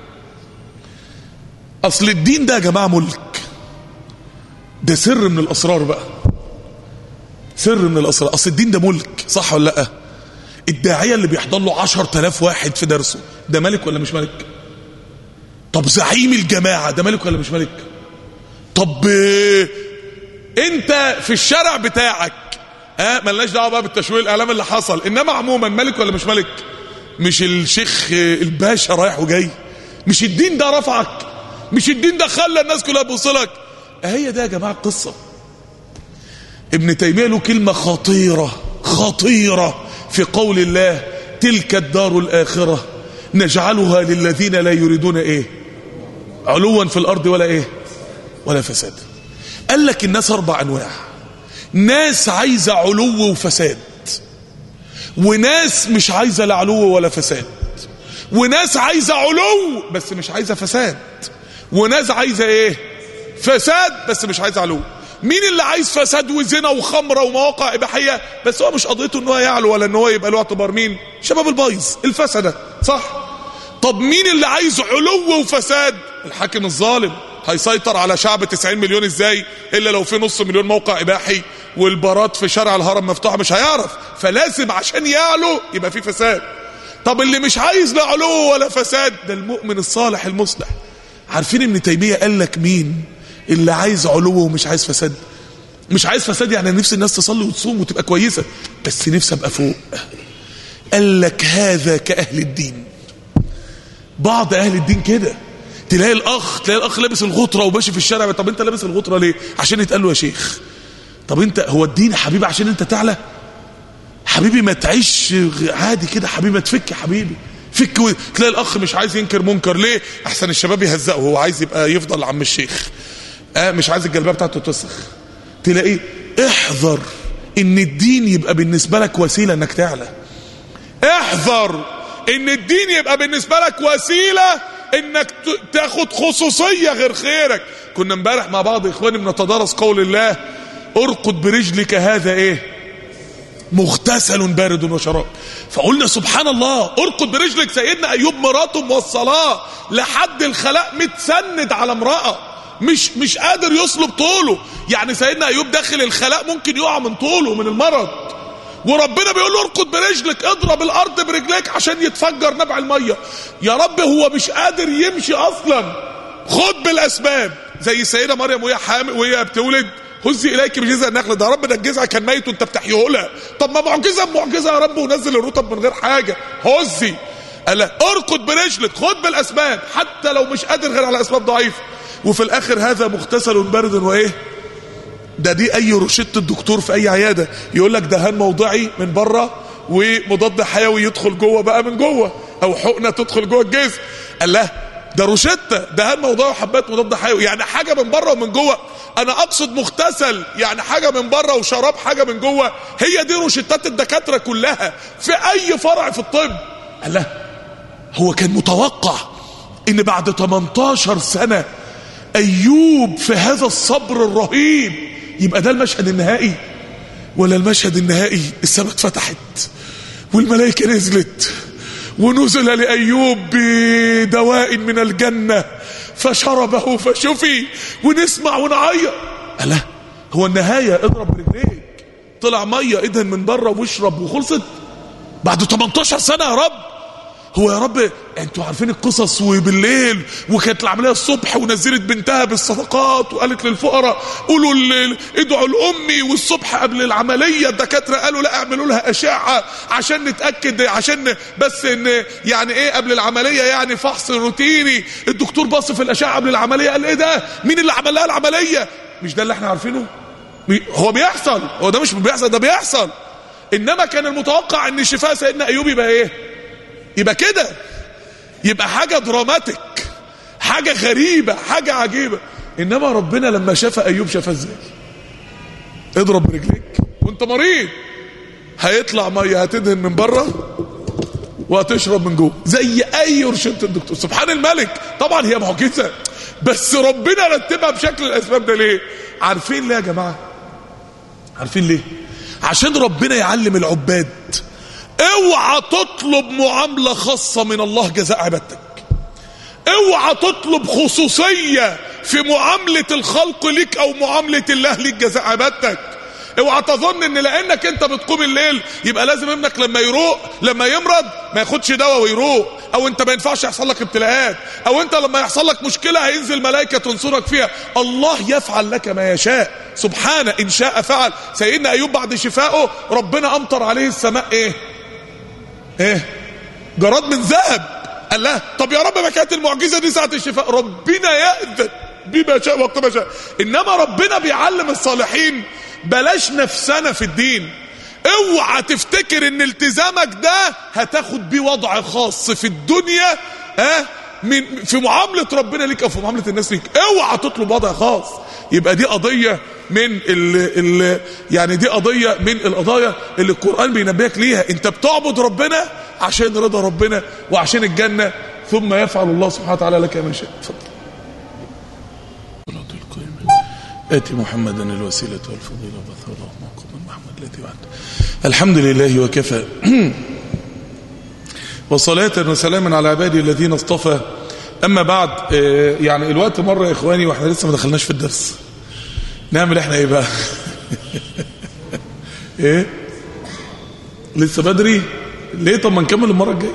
اصل الدين ده يا جماعة ملك ده سر من الاسرار بقى سر من الاسرار اصل الدين ده ملك صح ولا لا الداعية اللي بيحضر له عشر تلاف واحد في درسه ده ملك ولا مش ملك طب زعيم الجماعة ده ملك ولا مش ملك طب انت في الشارع بتاعك ها أه ملناش دعوه بقى بالتشويه الاعلام اللي حصل انما عموما ملك ولا مش ملك مش الشيخ الباشا رايح وجاي مش الدين ده رفعك مش الدين ده خلى الناس كلها تبص لك هي ده يا جماعه القصه ابن تيميه له كلمه خطيره خطيره في قول الله تلك الدار الآخرة نجعلها للذين لا يريدون ايه علوا في الأرض ولا ايه ولا فساد قال لك الناس أربع أنواع ناس عايزة علو وفساد وناس مش عايزة لا علو ولا فساد وناس عايزة علو بس مش عايزة فساد وناس عايزة ايه فساد بس مش عايزة علو مين اللي عايز فساد وزنا وخمرة ومواقع إباحية بس هو مش قضيته ان هو يعلو ولا ان هو يبقى له اعتبار مين شباب البايظ الفسدة صح طب مين اللي عايز علو وفساد الحاكم الظالم هيسيطر على شعب 90 مليون ازاي الا لو في نص مليون موقع اباحي والبارات في شارع الهرم مفتوحه مش هيعرف فلازم عشان يعلو يبقى في فساد طب اللي مش عايز لا علو ولا فساد ده المؤمن الصالح المصلح عارفين ابن تيميه قال لك مين اللي عايز علو ومش عايز فساد مش عايز فساد يعني نفس الناس تصلي وتصوم وتبقى كويسة بس نفسي ابقى فوق قال لك هذا كأهل الدين بعض أهل الدين كده تلاقي الأخ تلاقي الأخ لابس الغطرة وماشي في الشارع طب أنت لابس الغطرة ليه عشان يتقال له يا شيخ طب أنت هو الدين يا حبيبي عشان أنت تعلى حبيبي ما تعيش عادي كده حبيبي ما تفك يا حبيبي فك و... تلاقي الاخ مش عايز ينكر منكر ليه احسن الشباب يهزقه هو عايز يبقى يفضل عم الشيخ آه مش عايز الجلبيه بتاعته تسخ تلاقيه احذر ان الدين يبقى بالنسبه لك وسيله انك تعلى احذر ان الدين يبقى بالنسبه لك وسيله انك تاخد خصوصيه غير خيرك كنا امبارح مع بعض اخواني بنتدارس قول الله ارقد برجلك هذا ايه مغتسل بارد وشراب فقلنا سبحان الله ارقد برجلك سيدنا ايوب مراته موصلاه لحد الخلاء متسند على امراه مش مش قادر يصلب طوله يعني سيدنا ايوب داخل الخلاء ممكن يقع من طوله من المرض وربنا بيقول له ارقد برجلك اضرب الارض برجليك عشان يتفجر نبع الميه يا رب هو مش قادر يمشي اصلا خد بالاسباب زي السيده مريم وهي حامل وهي بتولد هزي اليك بجذع النخل ده يا رب ده الجذع كان ميت وانت بتحييه لها طب ما معجزه معجزه يا رب ونزل الرطب من غير حاجه هزي قال ارقد برجلك خد بالاسباب حتى لو مش قادر غير على اسباب ضعيفه وفي الاخر هذا مغتسل بارد وايه ده دي اي روشته الدكتور في اي عياده يقول لك دهان موضعي من بره ومضاد حيوي يدخل جوه بقى من جوه او حقنه تدخل جوه الجسم قال له ده روشتة ده هالموضوع وحبات مضاد حيوي يعني حاجة من بره ومن جوه انا اقصد مغتسل يعني حاجة من بره وشراب حاجة من جوه هي دي روشتات الدكاترة كلها في اي فرع في الطب الله هو كان متوقع ان بعد 18 سنة ايوب في هذا الصبر الرهيب يبقى ده المشهد النهائي ولا المشهد النهائي السماء اتفتحت والملائكة نزلت ونزل لأيوب بدواء من الجنة فشربه فشفي ونسمع ونعيط ألا هو النهاية اضرب برجليك طلع مية ادهن من بره واشرب وخلصت بعد 18 سنة يا رب هو يا رب انتوا عارفين القصص وبالليل وكانت العمليه الصبح ونزلت بنتها بالصدقات وقالت للفقراء قولوا ال- ادعوا لامي والصبح قبل العمليه الدكاتره قالوا لا اعملوا لها اشعه عشان نتاكد عشان بس ان يعني ايه قبل العمليه يعني فحص روتيني الدكتور بص في الاشعه قبل العمليه قال ايه ده مين اللي عمل لها العمليه مش ده اللي احنا عارفينه بي- هو بيحصل هو ده مش بيحصل ده بيحصل انما كان المتوقع ان شفاء سيدنا ايوب يبقى ايه يبقى كده يبقى حاجة دراماتيك حاجة غريبة حاجة عجيبة انما ربنا لما شاف ايوب شافه ازاي اضرب برجليك وانت مريض هيطلع ميه هتدهن من بره وهتشرب من جوه زي اي روشته الدكتور سبحان الملك طبعا هي معجزه بس ربنا رتبها بشكل الاسباب ده ليه عارفين ليه يا جماعه عارفين ليه عشان ربنا يعلم العباد اوعى تطلب معاملة خاصة من الله جزاء عبادتك اوعى تطلب خصوصية في معاملة الخلق ليك او معاملة الله ليك جزاء عبادتك اوعى تظن ان لانك انت بتقوم الليل يبقى لازم ابنك لما يروق لما يمرض ما ياخدش دواء ويروق او انت ما ينفعش يحصل لك ابتلاءات او انت لما يحصل لك مشكلة هينزل ملائكة تنصرك فيها الله يفعل لك ما يشاء سبحانه ان شاء فعل سيدنا ايوب بعد شفائه ربنا امطر عليه السماء ايه ايه جراد من ذهب قال لا طب يا رب ما كانت المعجزه دي ساعه الشفاء ربنا ياذن بما شاء وقت ما شاء انما ربنا بيعلم الصالحين بلاش نفسنا في الدين اوعى تفتكر ان التزامك ده هتاخد بيه وضع خاص في الدنيا ها من في معامله ربنا ليك او في معامله الناس ليك اوعى تطلب وضع خاص يبقى دي قضيه من ال ال يعني دي قضيه من القضايا اللي القران بينبهك ليها انت بتعبد ربنا عشان رضا ربنا وعشان الجنه ثم يفعل الله سبحانه وتعالى لك ما شاء اتفضل آتي محمدا الوسيلة والفضيلة وبث اللهم مقام محمد الذي وعده الحمد لله وكفى وصلاة وسلاما على عبادي الذين اصطفى أما بعد آه، يعني الوقت مرة يا إخواني وإحنا لسه ما دخلناش في الدرس نعمل إحنا إيه بقى إيه لسه بدري ليه طب ما نكمل المرة الجاية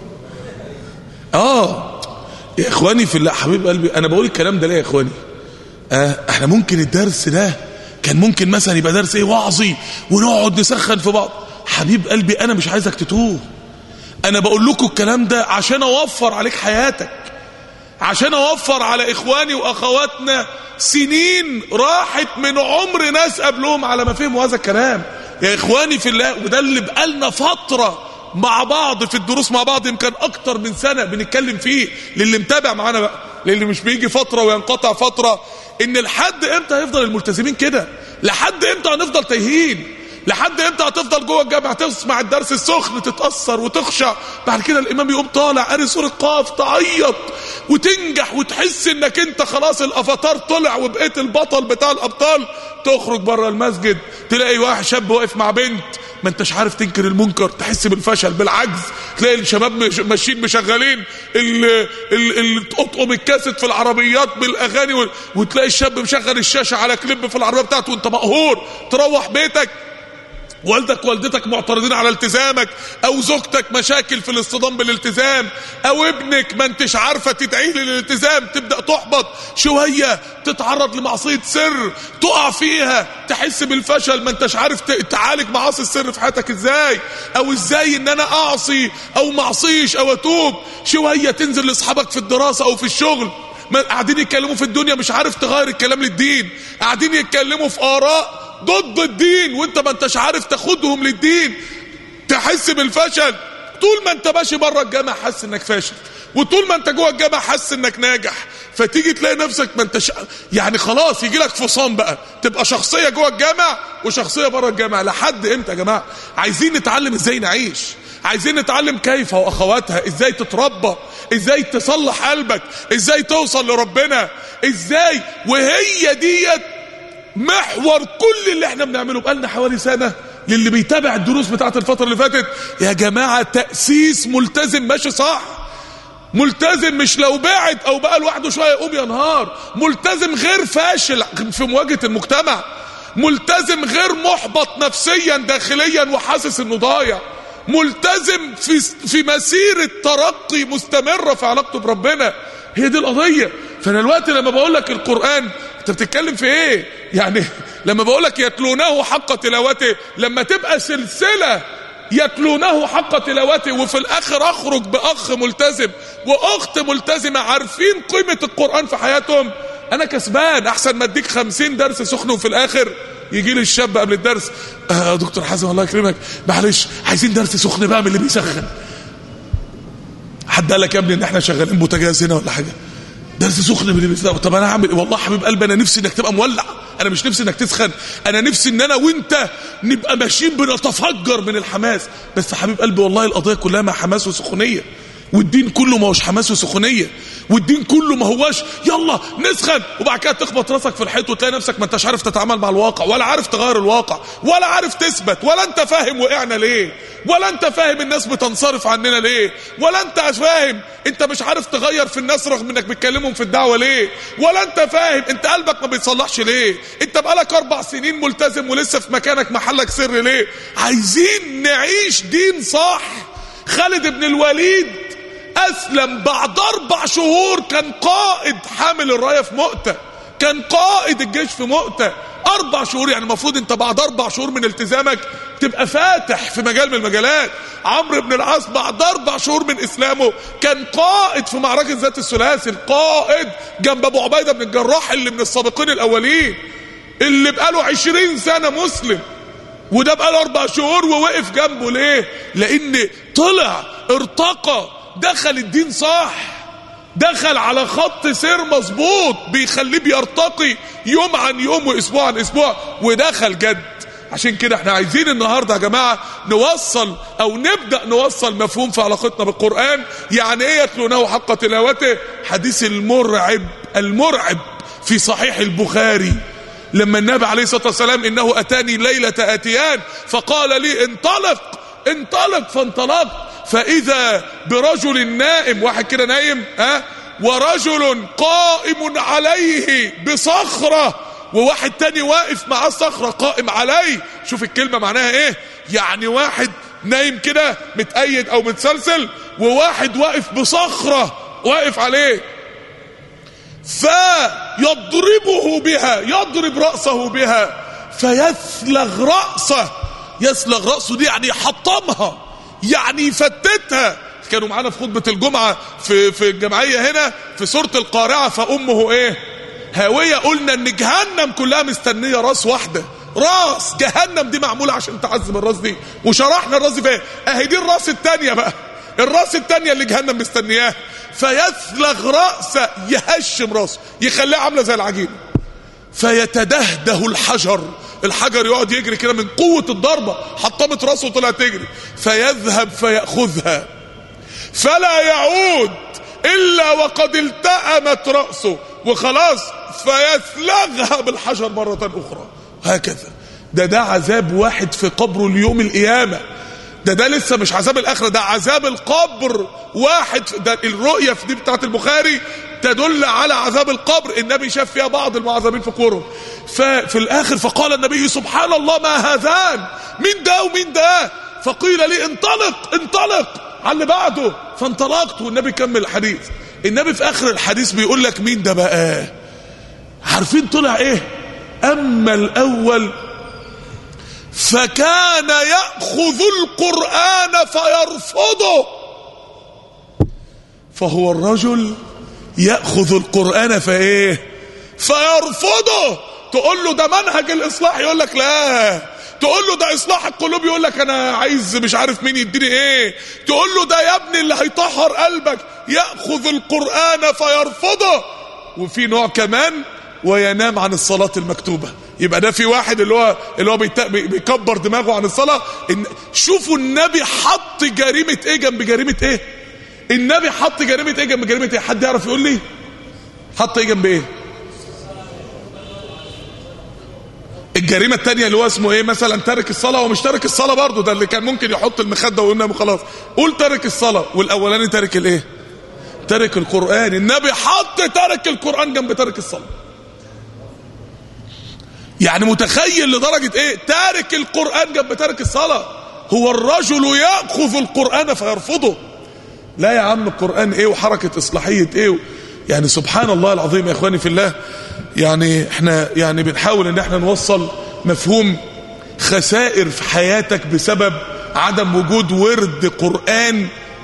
آه يا إخواني في الله حبيب قلبي أنا بقول الكلام ده ليه يا إخواني آه احنا ممكن الدرس ده كان ممكن مثلا يبقى درس ايه وعظي ونقعد نسخن في بعض حبيب قلبي انا مش عايزك تتوه انا بقول لكم الكلام ده عشان اوفر عليك حياتك عشان اوفر على اخواني واخواتنا سنين راحت من عمر ناس قبلهم على ما فهموا هذا الكلام يا اخواني في الله وده اللي بقالنا فتره مع بعض في الدروس مع بعض يمكن اكتر من سنه بنتكلم فيه للي متابع معانا بقى للي مش بيجي فتره وينقطع فتره ان لحد امتى هيفضل الملتزمين كده لحد امتى هنفضل تايهين لحد امتى هتفضل جوه الجامع تسمع الدرس السخن تتاثر وتخشع بعد كده الامام يقوم طالع قاري سوره قاف تعيط وتنجح وتحس انك انت خلاص الافاتار طلع وبقيت البطل بتاع الابطال تخرج بره المسجد تلاقي واحد شاب واقف مع بنت ما انتش عارف تنكر المنكر تحس بالفشل بالعجز تلاقي الشباب مش- ماشيين مشغلين ال- ال- ال- تقطقم الكاسيت في العربيات بالاغاني وال- وتلاقي الشاب مشغل الشاشه على كليب في العربيه بتاعته وانت مقهور تروح بيتك والدك ووالدتك معترضين على التزامك او زوجتك مشاكل في الاصطدام بالالتزام او ابنك ما انتش عارفه تدعيه للالتزام تبدا تحبط شويه تتعرض لمعصيه سر تقع فيها تحس بالفشل ما انتش عارف ت- تعالج معاصي السر في حياتك ازاي او ازاي ان انا اعصي او معصيش او اتوب شويه تنزل لاصحابك في الدراسه او في الشغل ما قاعدين يتكلموا في الدنيا مش عارف تغير الكلام للدين قاعدين يتكلموا في اراء ضد الدين وانت ما انتش عارف تاخدهم للدين تحس بالفشل طول ما انت ماشي بره الجامع حاسس انك فاشل وطول ما انت جوه الجامعه حاسس انك ناجح فتيجي تلاقي نفسك ما انتش يعني خلاص يجي لك فصام بقى تبقى شخصيه جوه الجامع وشخصيه بره الجامع لحد امتى يا جماعه عايزين نتعلم ازاي نعيش عايزين نتعلم كيف واخواتها ازاي تتربى ازاي تصلح قلبك ازاي توصل لربنا ازاي وهي ديت محور كل اللي احنا بنعمله بقالنا حوالي سنه للي بيتابع الدروس بتاعت الفتره اللي فاتت يا جماعه تاسيس ملتزم ماشي صح ملتزم مش لو بعد او بقى لوحده شويه يقوم ينهار ملتزم غير فاشل في مواجهه المجتمع ملتزم غير محبط نفسيا داخليا وحاسس انه ضايع ملتزم في في مسيره ترقي مستمره في علاقته بربنا هي دي القضيه فانا الوقت لما بقول لك القران انت بتتكلم في ايه يعني لما بقول لك يتلونه حق تلاوته لما تبقى سلسله يتلونه حق تلاوته وفي الاخر اخرج باخ ملتزم واخت ملتزمه عارفين قيمه القران في حياتهم انا كسبان احسن ما اديك خمسين درس سخن وفي الاخر يجي لي الشاب قبل الدرس آه دكتور حازم الله يكرمك معلش عايزين درس سخن بقى من اللي بيسخن حد قال لك يا ابني ان احنا شغالين بوتاجاز هنا ولا حاجه درس سخن من اللي بيسخن طب انا هعمل والله حبيب قلبي انا نفسي انك تبقى مولع انا مش نفسي انك تسخن انا نفسي ان انا وانت نبقى ماشيين بنتفجر من الحماس بس حبيب قلبي والله القضيه كلها مع حماس وسخونيه والدين كله ما هوش حماس وسخونيه والدين كله ما هواش يلا نسخن وبعد كده تخبط راسك في الحيط وتلاقي نفسك ما انتش عارف تتعامل مع الواقع ولا عارف تغير الواقع ولا عارف تثبت ولا انت فاهم وقعنا ليه ولا انت فاهم الناس بتنصرف عننا ليه ولا انت فاهم انت مش عارف تغير في الناس رغم انك بتكلمهم في الدعوه ليه ولا انت فاهم انت قلبك ما بيتصلحش ليه انت بقالك اربع سنين ملتزم ولسه في مكانك محلك سر ليه عايزين نعيش دين صح خالد بن الوليد اسلم بعد اربع شهور كان قائد حامل الرايه في مؤتة كان قائد الجيش في مؤتة اربع شهور يعني المفروض انت بعد اربع شهور من التزامك تبقى فاتح في مجال من المجالات عمرو بن العاص بعد اربع شهور من اسلامه كان قائد في معركه ذات الثلاثي القائد جنب ابو عبيده بن الجراح اللي من السابقين الاولين اللي بقاله عشرين سنه مسلم وده بقاله اربع شهور ووقف جنبه ليه لان طلع ارتقى دخل الدين صح دخل على خط سير مظبوط بيخليه بيرتقي يوم عن يوم واسبوع عن اسبوع ودخل جد عشان كده احنا عايزين النهارده يا جماعه نوصل او نبدا نوصل مفهوم في علاقتنا بالقران يعني ايه يتلونه حق تلاوته حديث المرعب المرعب في صحيح البخاري لما النبي عليه الصلاه والسلام انه اتاني ليله اتيان فقال لي انطلق انطلق فانطلقت فاذا برجل نائم واحد كده نايم ها ورجل قائم عليه بصخره وواحد تاني واقف معاه صخره قائم عليه شوف الكلمه معناها ايه يعني واحد نايم كده متأيد او متسلسل وواحد واقف بصخره واقف عليه فيضربه بها يضرب رأسه بها فيثلغ رأسه يثلغ رأسه دي يعني يحطمها يعني يفتتها كانوا معانا في خطبة الجمعة في في الجمعية هنا في سورة القارعة فأمه إيه؟ هاوية قلنا إن جهنم كلها مستنية راس واحدة راس جهنم دي معمولة عشان تعذب الراس دي وشرحنا الراس دي فين أهي دي الراس التانية بقى الراس التانية اللي جهنم مستنياها فيثلغ رأسه يهشم راسه يخليها عاملة زي العجينة فيتدهده الحجر الحجر يقعد يجري كده من قوة الضربة حطمت راسه وطلع تجري فيذهب فيأخذها فلا يعود إلا وقد التأمت رأسه وخلاص فيثلغها بالحجر مرة أخرى هكذا ده ده عذاب واحد في قبره اليوم القيامة ده ده لسه مش عذاب الآخرة ده عذاب القبر واحد ده الرؤية في دي بتاعت البخاري تدل على عذاب القبر النبي شاف فيها بعض المعذبين في قبورهم ففي الآخر فقال النبي سبحان الله ما هذان مين ده ومين ده فقيل لي انطلق انطلق على اللي بعده فانطلقت والنبي كمل الحديث النبي في آخر الحديث بيقول لك مين ده بقى عارفين طلع ايه اما الاول فكان ياخذ القران فيرفضه فهو الرجل ياخذ القران فايه فيرفضه تقول له ده منهج الاصلاح يقول لك لا تقول له ده اصلاح القلوب يقول لك انا عايز مش عارف مين يديني ايه تقول له ده يا ابني اللي هيطهر قلبك ياخذ القران فيرفضه وفي نوع كمان وينام عن الصلاه المكتوبه يبقى ده في واحد اللي هو اللي هو بيت- بي- بيكبر دماغه عن الصلاه إن شوفوا النبي حط جريمه ايه جنب جريمه ايه النبي حط جريمه ايه جنب جريمه ايه حد يعرف يقول لي حط ايه جنب ايه الجريمه الثانيه اللي هو اسمه ايه مثلا تارك الصلاه ومش تارك الصلاه برضه ده اللي كان ممكن يحط المخده وينام وخلاص قول تارك الصلاه والاولاني تارك الايه تارك القران النبي حط تارك القران جنب تارك الصلاه يعني متخيل لدرجه ايه تارك القران جنب تارك الصلاه هو الرجل ياخذ القران فيرفضه لا يا عم القرآن ايه وحركة اصلاحية ايه يعني سبحان الله العظيم يا اخواني في الله يعني احنا يعني بنحاول ان احنا نوصل مفهوم خسائر في حياتك بسبب عدم وجود ورد قرآن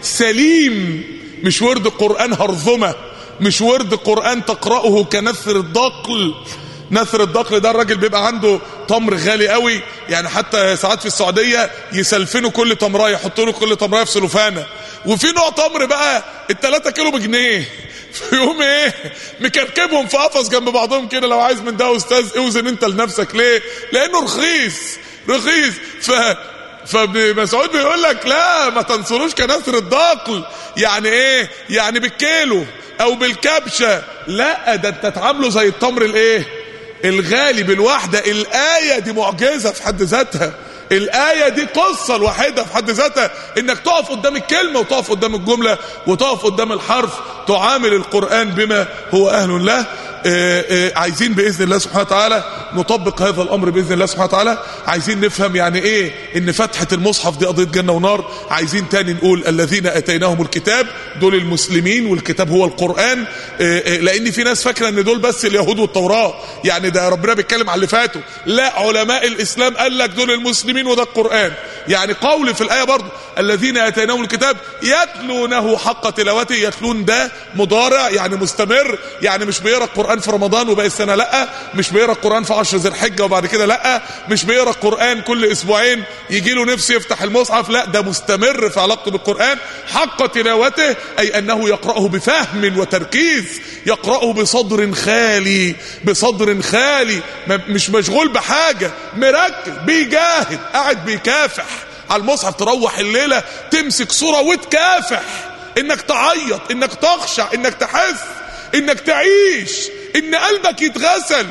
سليم مش ورد قرآن هرذمة مش ورد قرآن تقرأه كنثر الدقل نثر الدقل ده الراجل بيبقى عنده تمر غالي قوي يعني حتى ساعات في السعوديه يسلفنوا كل تمرايه يحطوا له كل تمرايه في سلوفانه وفي نوع تمر بقى التلاتة كيلو بجنيه فيقوم ايه مكركبهم في قفص جنب بعضهم كده لو عايز من ده استاذ اوزن انت لنفسك ليه لانه رخيص رخيص ف فابن مسعود بيقول لك لا ما تنصروش كنثر الدقل يعني ايه يعني بالكيلو او بالكبشه لا ده انت تعامله زي التمر الايه الغالي بالواحدة الآية دي معجزة في حد ذاتها الآية دي قصة الوحيدة في حد ذاتها انك تقف قدام الكلمة وتقف قدام الجملة وتقف قدام الحرف تعامل القرآن بما هو أهل له آه، آه، عايزين بإذن الله سبحانه وتعالى نطبق هذا الأمر بإذن الله سبحانه وتعالى عايزين نفهم يعني إيه إن فتحة المصحف دي قضية جنة ونار عايزين تاني نقول الذين أتيناهم الكتاب دول المسلمين والكتاب هو القرآن آه، آه، لأن في ناس فاكرة إن دول بس اليهود والتوراة يعني ده ربنا بيتكلم على اللي فاتوا لا علماء الإسلام قال لك دول المسلمين وده القرآن يعني قول في الآية برضو الذين أتيناهم الكتاب يتلونه حق تلاوته يتلون ده مضارع يعني مستمر يعني مش بيقرا القرآن في رمضان وباقي السنة لا مش بيقرا القرآن في عشر ذي الحجة وبعد كده لا مش بيقرا القرآن كل أسبوعين يجي له نفسه يفتح المصحف لا ده مستمر في علاقته بالقرآن حق تلاوته أي أنه يقرأه بفهم وتركيز يقرأه بصدر خالي بصدر خالي ما- مش مشغول بحاجة مركز بيجاهد قاعد بيكافح على المصحف تروح الليلة تمسك صورة وتكافح انك تعيط انك تخشع انك تحس انك تعيش ان قلبك يتغسل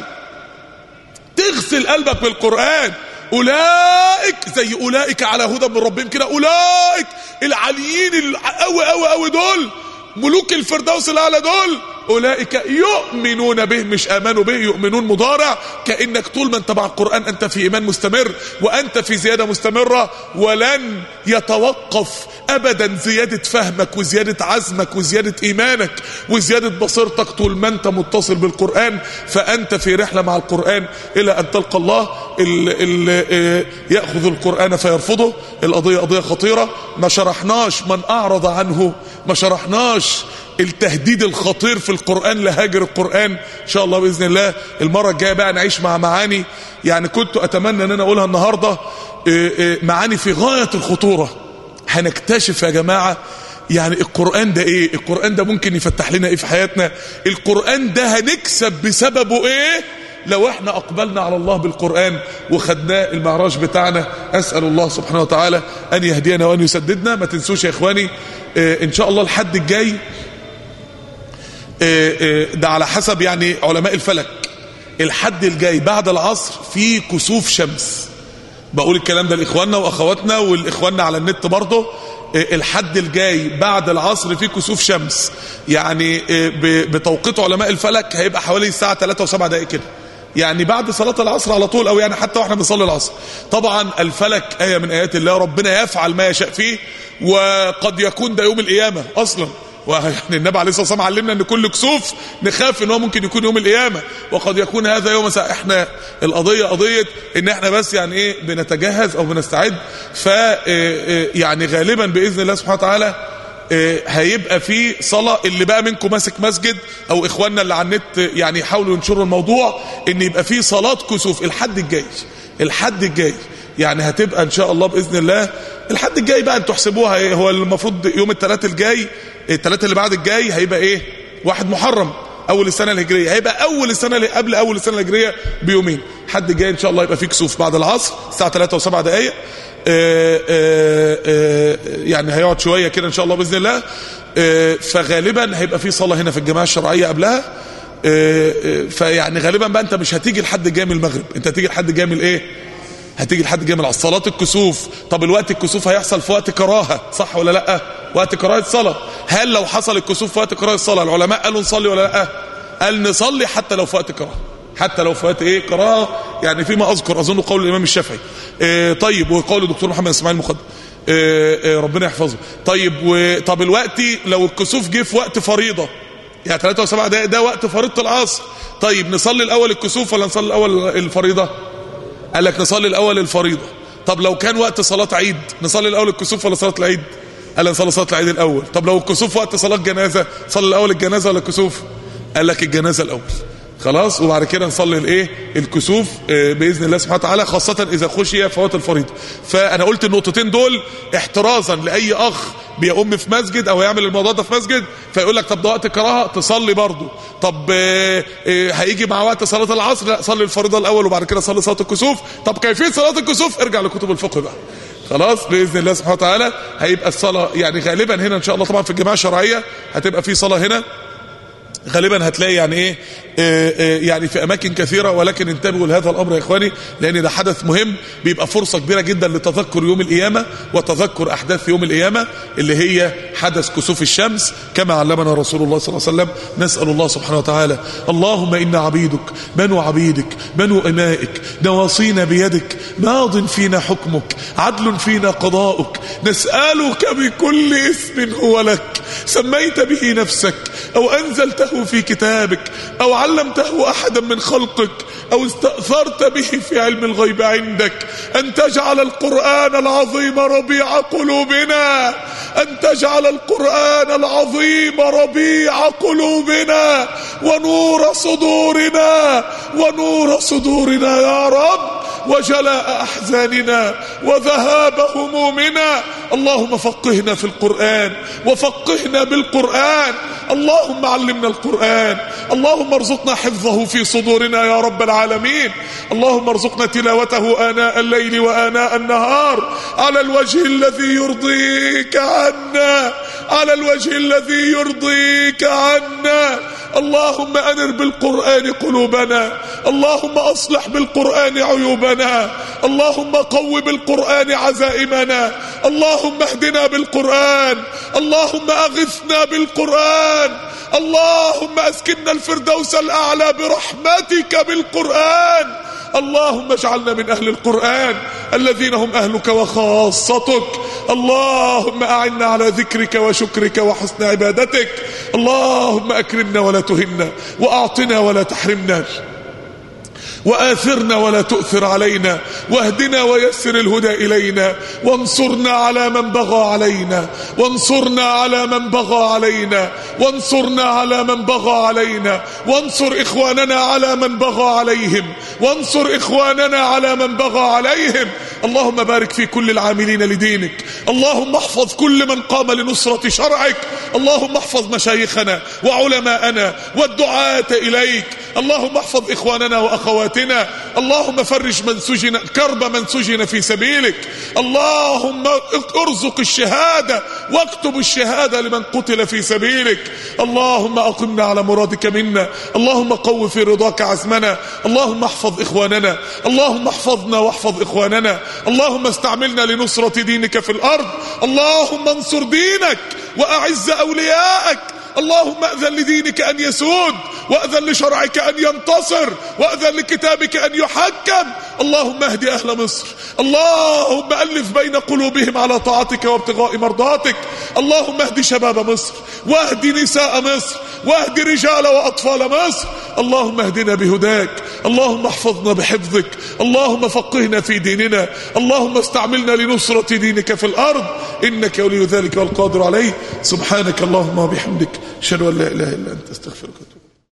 تغسل قلبك بالقرآن أولئك زي أولئك على هدى من ربهم كده أولئك العاليين القوي قوي قوي دول ملوك الفردوس الأعلى دول أولئك يؤمنون به مش آمنوا به يؤمنون مضارع كأنك طول ما أنت مع القرآن أنت في إيمان مستمر وأنت في زيادة مستمرة ولن يتوقف أبدا زيادة فهمك وزيادة عزمك وزيادة إيمانك وزيادة بصيرتك طول ما أنت متصل بالقرآن فأنت في رحلة مع القرآن إلى أن تلقى الله اللي يأخذ القرآن فيرفضه القضية قضية خطيرة ما شرحناش من أعرض عنه ما شرحناش التهديد الخطير في القرآن لهاجر القرآن إن شاء الله بإذن الله المرة الجاية بقى نعيش مع معاني يعني كنت أتمنى أن أنا أقولها النهاردة إيه إيه معاني في غاية الخطورة هنكتشف يا جماعة يعني القرآن ده ايه القرآن ده ممكن يفتح لنا ايه في حياتنا القرآن ده هنكسب بسببه ايه لو احنا اقبلنا على الله بالقرآن وخدناه المعراج بتاعنا اسأل الله سبحانه وتعالى ان يهدينا وان يسددنا ما تنسوش يا اخواني اه ان شاء الله الحد الجاي اه اه ده على حسب يعني علماء الفلك الحد الجاي بعد العصر في كسوف شمس بقول الكلام ده لاخواننا واخواتنا والاخواننا على النت برضه الحد الجاي بعد العصر في كسوف شمس يعني بتوقيت علماء الفلك هيبقى حوالي الساعة 3 و7 دقائق كده يعني بعد صلاة العصر على طول او يعني حتى واحنا بنصلي العصر طبعا الفلك آية من آيات الله ربنا يفعل ما يشاء فيه وقد يكون ده يوم القيامة اصلا ويعني النبي عليه الصلاه والسلام علمنا ان كل كسوف نخاف ان هو ممكن يكون يوم القيامه وقد يكون هذا يوم ساعة احنا القضيه قضيه ان احنا بس يعني ايه بنتجهز او بنستعد ف يعني غالبا باذن الله سبحانه وتعالى هيبقى في صلاة اللي بقى منكم ماسك مسجد او اخواننا اللي على النت يعني يحاولوا ينشروا الموضوع ان يبقى في صلاة كسوف الحد الجاي الحد الجاي يعني هتبقى ان شاء الله باذن الله الحد الجاي بقى انتوا احسبوها ايه هو المفروض يوم الثلاث الجاي الثلاث اللي بعد الجاي هيبقى ايه واحد محرم اول السنه الهجريه هيبقى اول السنه اللي قبل اول السنه الهجريه بيومين حد الجاي ان شاء الله يبقى في كسوف بعد العصر الساعه 3 و7 دقائق آه، آه، آه، يعني هيقعد شويه كده ان شاء الله باذن الله آه، فغالبا هيبقى في صلاه هنا في الجماعه الشرعيه قبلها آه، آه، فيعني غالبا بقى انت مش هتيجي لحد جاي من المغرب انت هتيجي لحد جاي من الايه هتيجي لحد جاي من العصر صلاه الكسوف طب الوقت الكسوف هيحصل في وقت كراهه صح ولا لا وقت كراهه صلاه هل لو حصل الكسوف في وقت كراهه الصلاه العلماء قالوا نصلي ولا لا قال نصلي حتى لو في وقت كراهه حتى لو في وقت ايه كراهه يعني فيما اذكر اظن قول الامام الشافعي إيه طيب وقول الدكتور محمد اسماعيل مقدم إيه إيه ربنا يحفظه طيب و... طب الوقت لو الكسوف جه في وقت فريضه يعني 3 و7 دقائق ده وقت فريضه العصر طيب نصلي الاول الكسوف ولا نصلي الاول الفريضه قال لك نصلي الاول الفريضه طب لو كان وقت صلاه عيد نصلي الاول الكسوف ولا صلاه العيد قال نصلي صلاه العيد الاول طب لو الكسوف وقت صلاه جنازه صلي الاول الجنازه ولا الكسوف قال لك الجنازه الاول خلاص وبعد كده نصلي الايه الكسوف آه، باذن الله سبحانه وتعالى خاصه اذا خشي فوات الفريضه فانا قلت النقطتين دول احترازا لاي اخ بيقوم في مسجد او يعمل الموضوع ده في مسجد فيقول لك طب ده وقت كراهه تصلي برضه طب آه، آه، هيجي مع وقت صلاه العصر لا صلي الفريضه الاول وبعد كده صلي صلاه الكسوف طب كيفيه صلاه الكسوف ارجع لكتب الفقه بقى خلاص باذن الله سبحانه وتعالى هيبقى الصلاه يعني غالبا هنا ان شاء الله طبعا في الجماعه الشرعيه هتبقى في صلاه هنا غالبا هتلاقي يعني ايه آه، آه، يعني في اماكن كثيره ولكن انتبهوا لهذا الامر يا اخواني لان ده حدث مهم بيبقى فرصه كبيره جدا لتذكر يوم القيامه وتذكر احداث يوم القيامه اللي هي حدث كسوف الشمس كما علمنا رسول الله صلى الله عليه وسلم نسال الله سبحانه وتعالى اللهم انا عبيدك بنو عبيدك بنو امائك نواصينا بيدك ماض فينا حكمك عدل فينا قضاؤك نسالك بكل اسم هو لك سميت به نفسك او انزلته في كتابك او علمته احدا من خلقك او استاثرت به في علم الغيب عندك ان تجعل القران العظيم ربيع قلوبنا ان تجعل القران العظيم ربيع قلوبنا ونور صدورنا ونور صدورنا يا رب وجلاء احزاننا وذهاب همومنا اللهم فقهنا في القران وفقهنا بالقران اللهم علمنا القران اللهم ارزقنا حفظه في صدورنا يا رب العالمين اللهم ارزقنا تلاوته اناء الليل واناء النهار على الوجه الذي يرضيك عنا على الوجه الذي يرضيك عنا اللهم انر بالقران قلوبنا اللهم اصلح بالقران عيوبنا اللهم قو بالقران عزائمنا اللهم اهدنا بالقران اللهم اغثنا بالقران اللهم اسكننا الفردوس الاعلى برحمتك بالقران اللهم اجعلنا من اهل القران الذين هم اهلك وخاصتك اللهم اعنا على ذكرك وشكرك وحسن عبادتك اللهم اكرمنا ولا تهنا واعطنا ولا تحرمنا وآثرنا ولا تؤثر علينا واهدنا ويسر الهدى إلينا وانصرنا على من بغى علينا وانصرنا على من بغى علينا وانصرنا على من بغى علينا وانصر إخواننا على من بغى عليهم وانصر إخواننا على من بغى عليهم اللهم بارك في كل العاملين لدينك اللهم احفظ كل من قام لنصرة شرعك اللهم احفظ مشايخنا وعلماءنا والدعاة إليك اللهم احفظ إخواننا وأخواتنا اللهم فرج من سجن كرب من سجن في سبيلك اللهم ارزق الشهادة واكتب الشهادة لمن قتل في سبيلك اللهم أقمنا على مرادك منا اللهم قو في رضاك عزمنا اللهم احفظ إخواننا اللهم احفظنا واحفظ إخواننا اللهم استعملنا لنصرة دينك في الأرض اللهم انصر دينك وأعز أولياءك اللهم أذن لدينك أن يسود وأذن لشرعك أن ينتصر وأذن لكتابك أن يحكم اللهم اهد أهل مصر اللهم ألف بين قلوبهم على طاعتك وابتغاء مرضاتك اللهم اهد شباب مصر واهد نساء مصر واهد رجال وأطفال مصر اللهم اهدنا بهداك اللهم احفظنا بحفظك اللهم فقهنا في ديننا اللهم استعملنا لنصرة دينك في الأرض إنك ولي ذلك والقادر عليه سبحانك اللهم وبحمدك أشهد أن لا إله إلا أنت استغفرك واتوب